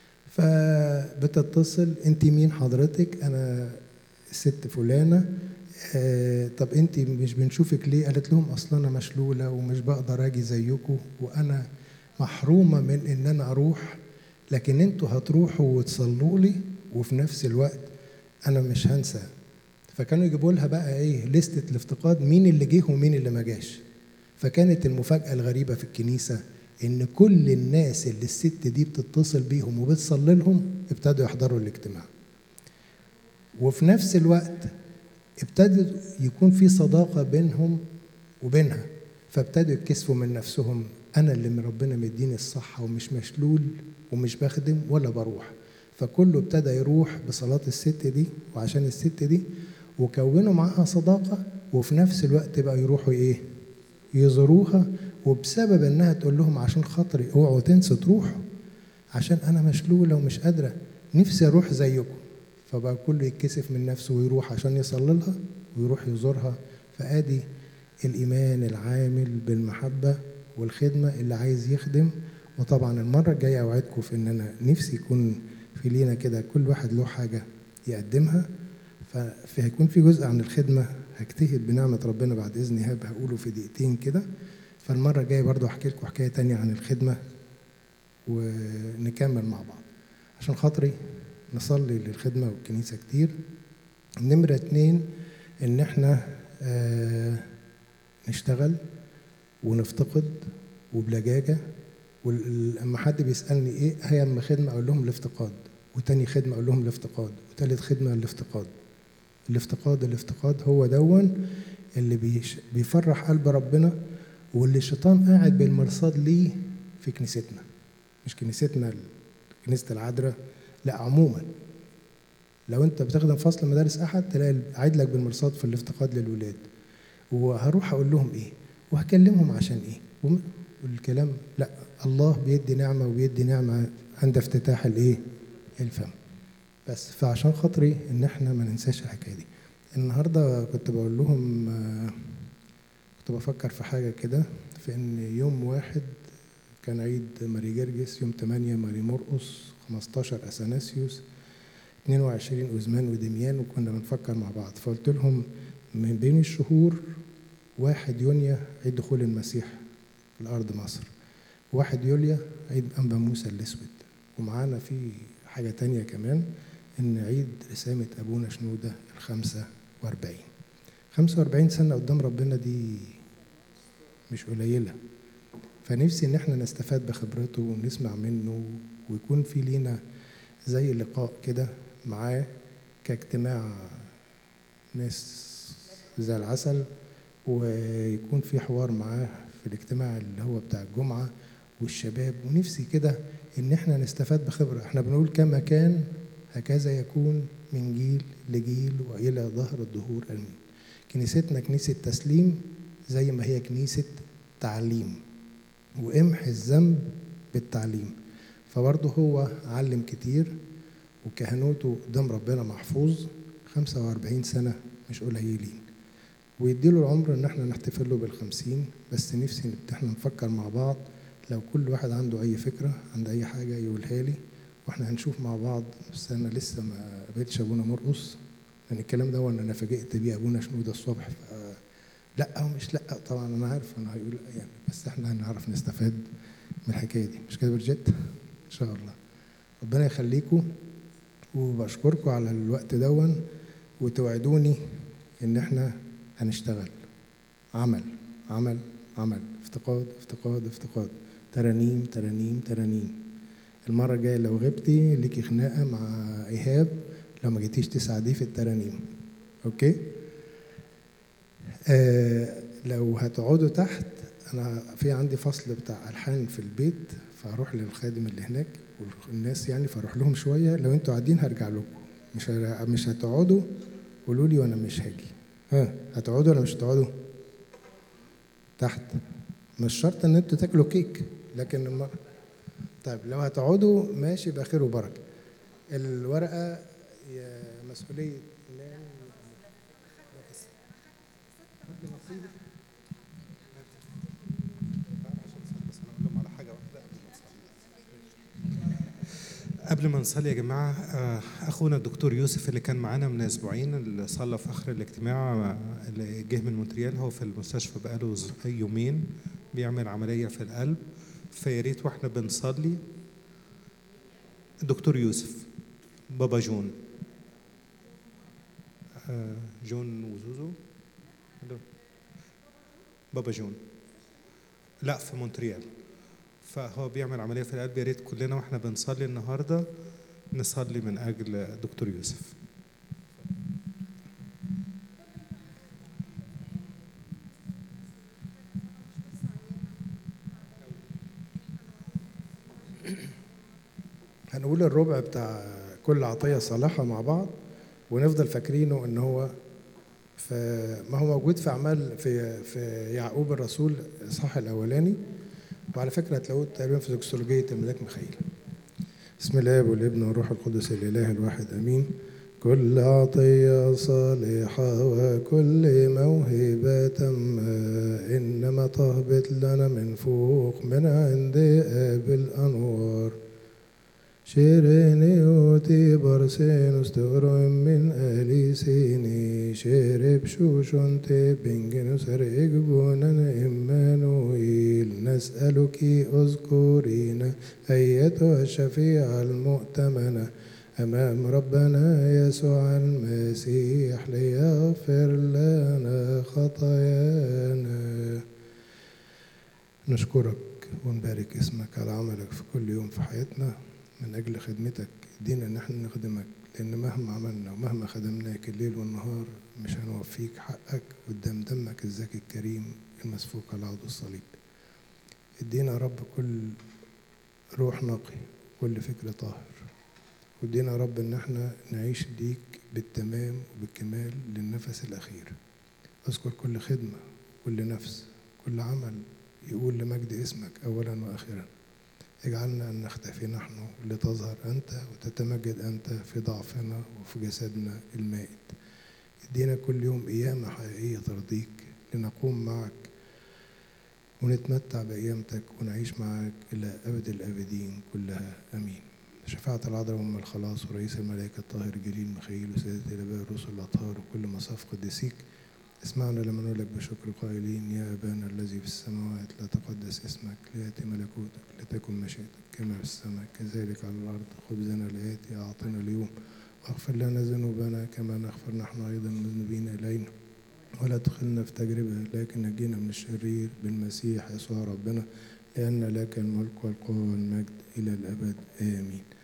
F: فبتتصل انت مين حضرتك انا الست فلانه آه طب انت مش بنشوفك ليه قالت لهم اصلا انا مشلوله ومش بقدر اجي زيكم وانا محرومه من ان انا اروح لكن انتوا هتروحوا وتصلوا لي وفي نفس الوقت انا مش هنسى فكانوا يجيبوا لها بقى ايه لستة الافتقاد مين اللي جه ومين اللي ما جاش فكانت المفاجأة الغريبة في الكنيسة إن كل الناس اللي الست دي بتتصل بيهم وبتصلي لهم ابتدوا يحضروا الاجتماع. وفي نفس الوقت ابتدوا يكون في صداقة بينهم وبينها فابتدوا يتكسفوا من نفسهم أنا اللي من ربنا مديني الصحة ومش مشلول ومش بخدم ولا بروح فكله ابتدى يروح بصلاة الست دي وعشان الست دي وكونوا معاها صداقة وفي نفس الوقت بقى يروحوا إيه؟ يزوروها وبسبب انها تقول لهم عشان خاطري اوعوا تنسوا تروحوا عشان انا مشلوله ومش قادره نفسي اروح زيكم فبقى كله يتكسف من نفسه ويروح عشان يصلي لها ويروح يزورها فادي الايمان العامل بالمحبه والخدمه اللي عايز يخدم وطبعا المره الجايه اوعدكم في ان انا نفسي يكون في لينا كده كل واحد له حاجه يقدمها فهيكون في جزء عن الخدمه هجتهد بنعمة ربنا بعد إذن إيهاب هقوله في دقيقتين كده فالمرة الجاية برضو أحكي لكم حكاية تانية عن الخدمة ونكمل مع بعض عشان خاطري نصلي للخدمة والكنيسة كتير نمرة اتنين إن إحنا آه نشتغل ونفتقد وبلجاجة ولما حد بيسألني إيه هي أما خدمة أقول لهم الافتقاد وتاني خدمة أقول لهم الافتقاد وتالت خدمة الافتقاد الافتقاد الافتقاد هو دون اللي بيش بيفرح قلب ربنا واللي الشيطان قاعد بالمرصاد ليه في كنيستنا مش كنيستنا كنيسة العذراء لا عموما لو انت بتخدم فصل مدارس احد تلاقي قاعد لك بالمرصاد في الافتقاد للولاد وهروح اقول لهم ايه وهكلمهم عشان ايه والكلام لا الله بيدي نعمه وبيدي نعمه عند افتتاح الايه الفم بس فعشان خاطري ان احنا ما ننساش الحكايه دي النهارده كنت بقول لهم كنت بفكر في حاجه كده في ان يوم واحد كان عيد ماري جرجس يوم 8 ماري مرقس 15 اثناسيوس 22 اوزمان ودميان وكنا بنفكر مع بعض فقلت لهم من بين الشهور واحد يونيو عيد دخول المسيح لارض مصر واحد يوليو عيد انبا موسى الاسود ومعانا في حاجه تانية كمان إن عيد رسامة أبونا شنودة الخمسة وأربعين خمسة وأربعين سنة قدام ربنا دي مش قليلة فنفسي إن إحنا نستفاد بخبرته ونسمع منه ويكون في لينا زي لقاء كده معاه كاجتماع ناس زي العسل ويكون في حوار معاه في الاجتماع اللي هو بتاع الجمعة والشباب ونفسي كده إن إحنا نستفاد بخبرة إحنا بنقول كما كان هكذا يكون من جيل لجيل والى ظهر الدهور امين كنيستنا كنيسه تسليم زي ما هي كنيسه تعليم وامحي الذنب بالتعليم فبرضه هو علم كتير وكهنوته قدام ربنا محفوظ 45 سنة مش قليلين ويديله العمر ان احنا نحتفل له بالخمسين بس نفسي ان احنا نفكر مع بعض لو كل واحد عنده اي فكرة عنده اي حاجة يقولها لي واحنا هنشوف مع بعض بس انا لسه ما قابلتش ابونا مرقص لان الكلام ده وانا فاجئت بيه ابونا شنودة الصبح ف لا او مش لا طبعا انا عارف انه هيقول لا يعني بس احنا هنعرف نستفاد من الحكايه دي مش كده برجيت ان شاء الله ربنا يخليكم وبشكركم على الوقت دون وتوعدوني ان احنا هنشتغل عمل عمل عمل افتقاد افتقاد افتقاد ترانيم ترانيم ترانيم المرة الجاية لو غبتي ليكي خناقة مع إيهاب لو ما جيتيش تساعديه في الترانيم أوكي؟ آه لو هتقعدوا تحت أنا في عندي فصل بتاع ألحان في البيت فهروح للخادم اللي هناك والناس يعني فاروح لهم شوية لو أنتوا قاعدين هرجع لكم مش ه- مش هتقعدوا قولوا لي وانا مش هاجي ها هتقعدوا ولا مش هتقعدوا تحت مش شرط ان انتوا تاكلوا كيك لكن لما طيب لو هتقعدوا ماشي يبقى خير وبركه الورقه يا مسؤوليه إيمان.
A: قبل ما نصلي يا جماعة آه، أخونا الدكتور يوسف اللي كان معانا من أسبوعين اللي صلى في آخر الاجتماع آه، اللي جه من مونتريال هو في المستشفى بقاله ز- يومين بيعمل عملية في القلب فيا ريت واحنا بنصلي الدكتور يوسف بابا جون آه، جون وزوزو بابا جون لا في مونتريال فهو بيعمل عمليه في القلب يا ريت كلنا واحنا بنصلي النهارده نصلي من اجل دكتور يوسف
F: هنقول الربع بتاع كل عطية صالحة مع بعض ونفضل فاكرينه ان هو في ما هو موجود في اعمال في في يعقوب الرسول الاصحاح الاولاني وعلى فكره هتلاقوه تقريبا في زوكسولوجيه الملاك ميخائيل بسم الله والابن والروح القدس الاله الواحد امين كل عطية صالحة وكل موهبة تامة إنما تهبط لنا من فوق من عند آب الأنوار شيريني اوتي بارسينوس تغرم من اليسيني شيرب شوشون تبنجنوس ريجبونا إمانويل نسألك اذكرينا أيتها الشفيعة المؤتمنة أمام ربنا يسوع المسيح ليغفر لنا خطايانا نشكرك ونبارك اسمك على عملك في كل يوم في حياتنا من أجل خدمتك ادينا إن احنا نخدمك لأن مهما عملنا ومهما خدمناك الليل والنهار مش هنوفيك حقك قدام دمك الزكي الكريم المسفوك على عود الصليب ادينا يا رب كل روح نقي كل فكر طاهر وادينا يا رب ان احنا نعيش ليك بالتمام وبالكمال للنفس الاخير اذكر كل خدمه كل نفس كل عمل يقول لمجد اسمك اولا واخيرا اجعلنا ان نختفي نحن لتظهر انت وتتمجد انت في ضعفنا وفي جسدنا المائت ادينا كل يوم قيامه حقيقيه ترضيك لنقوم معك ونتمتع بأيامتك ونعيش معك إلى أبد الآبدين كلها آمين شفاعة العذراء أم الخلاص ورئيس الملائكة الطاهر الجليل ميخائيل وسيدة الآباء الرسل الأطهار وكل مصاف قديسيك اسمعنا لما نقول لك بشكر قائلين يا أبانا الذي في السماوات لا تقدس اسمك ليأتي ملكوتك لتكن مشيئتك كما في السماء كذلك على الأرض خبزنا الآتي أعطنا اليوم واغفر لنا ذنوبنا كما نغفر نحن أيضا المذنبين إلينا ولا تدخلنا في تجربة لكن نجينا من الشرير بالمسيح يسوع ربنا لأن لك الملك والقوة والمجد إلى الأبد آمين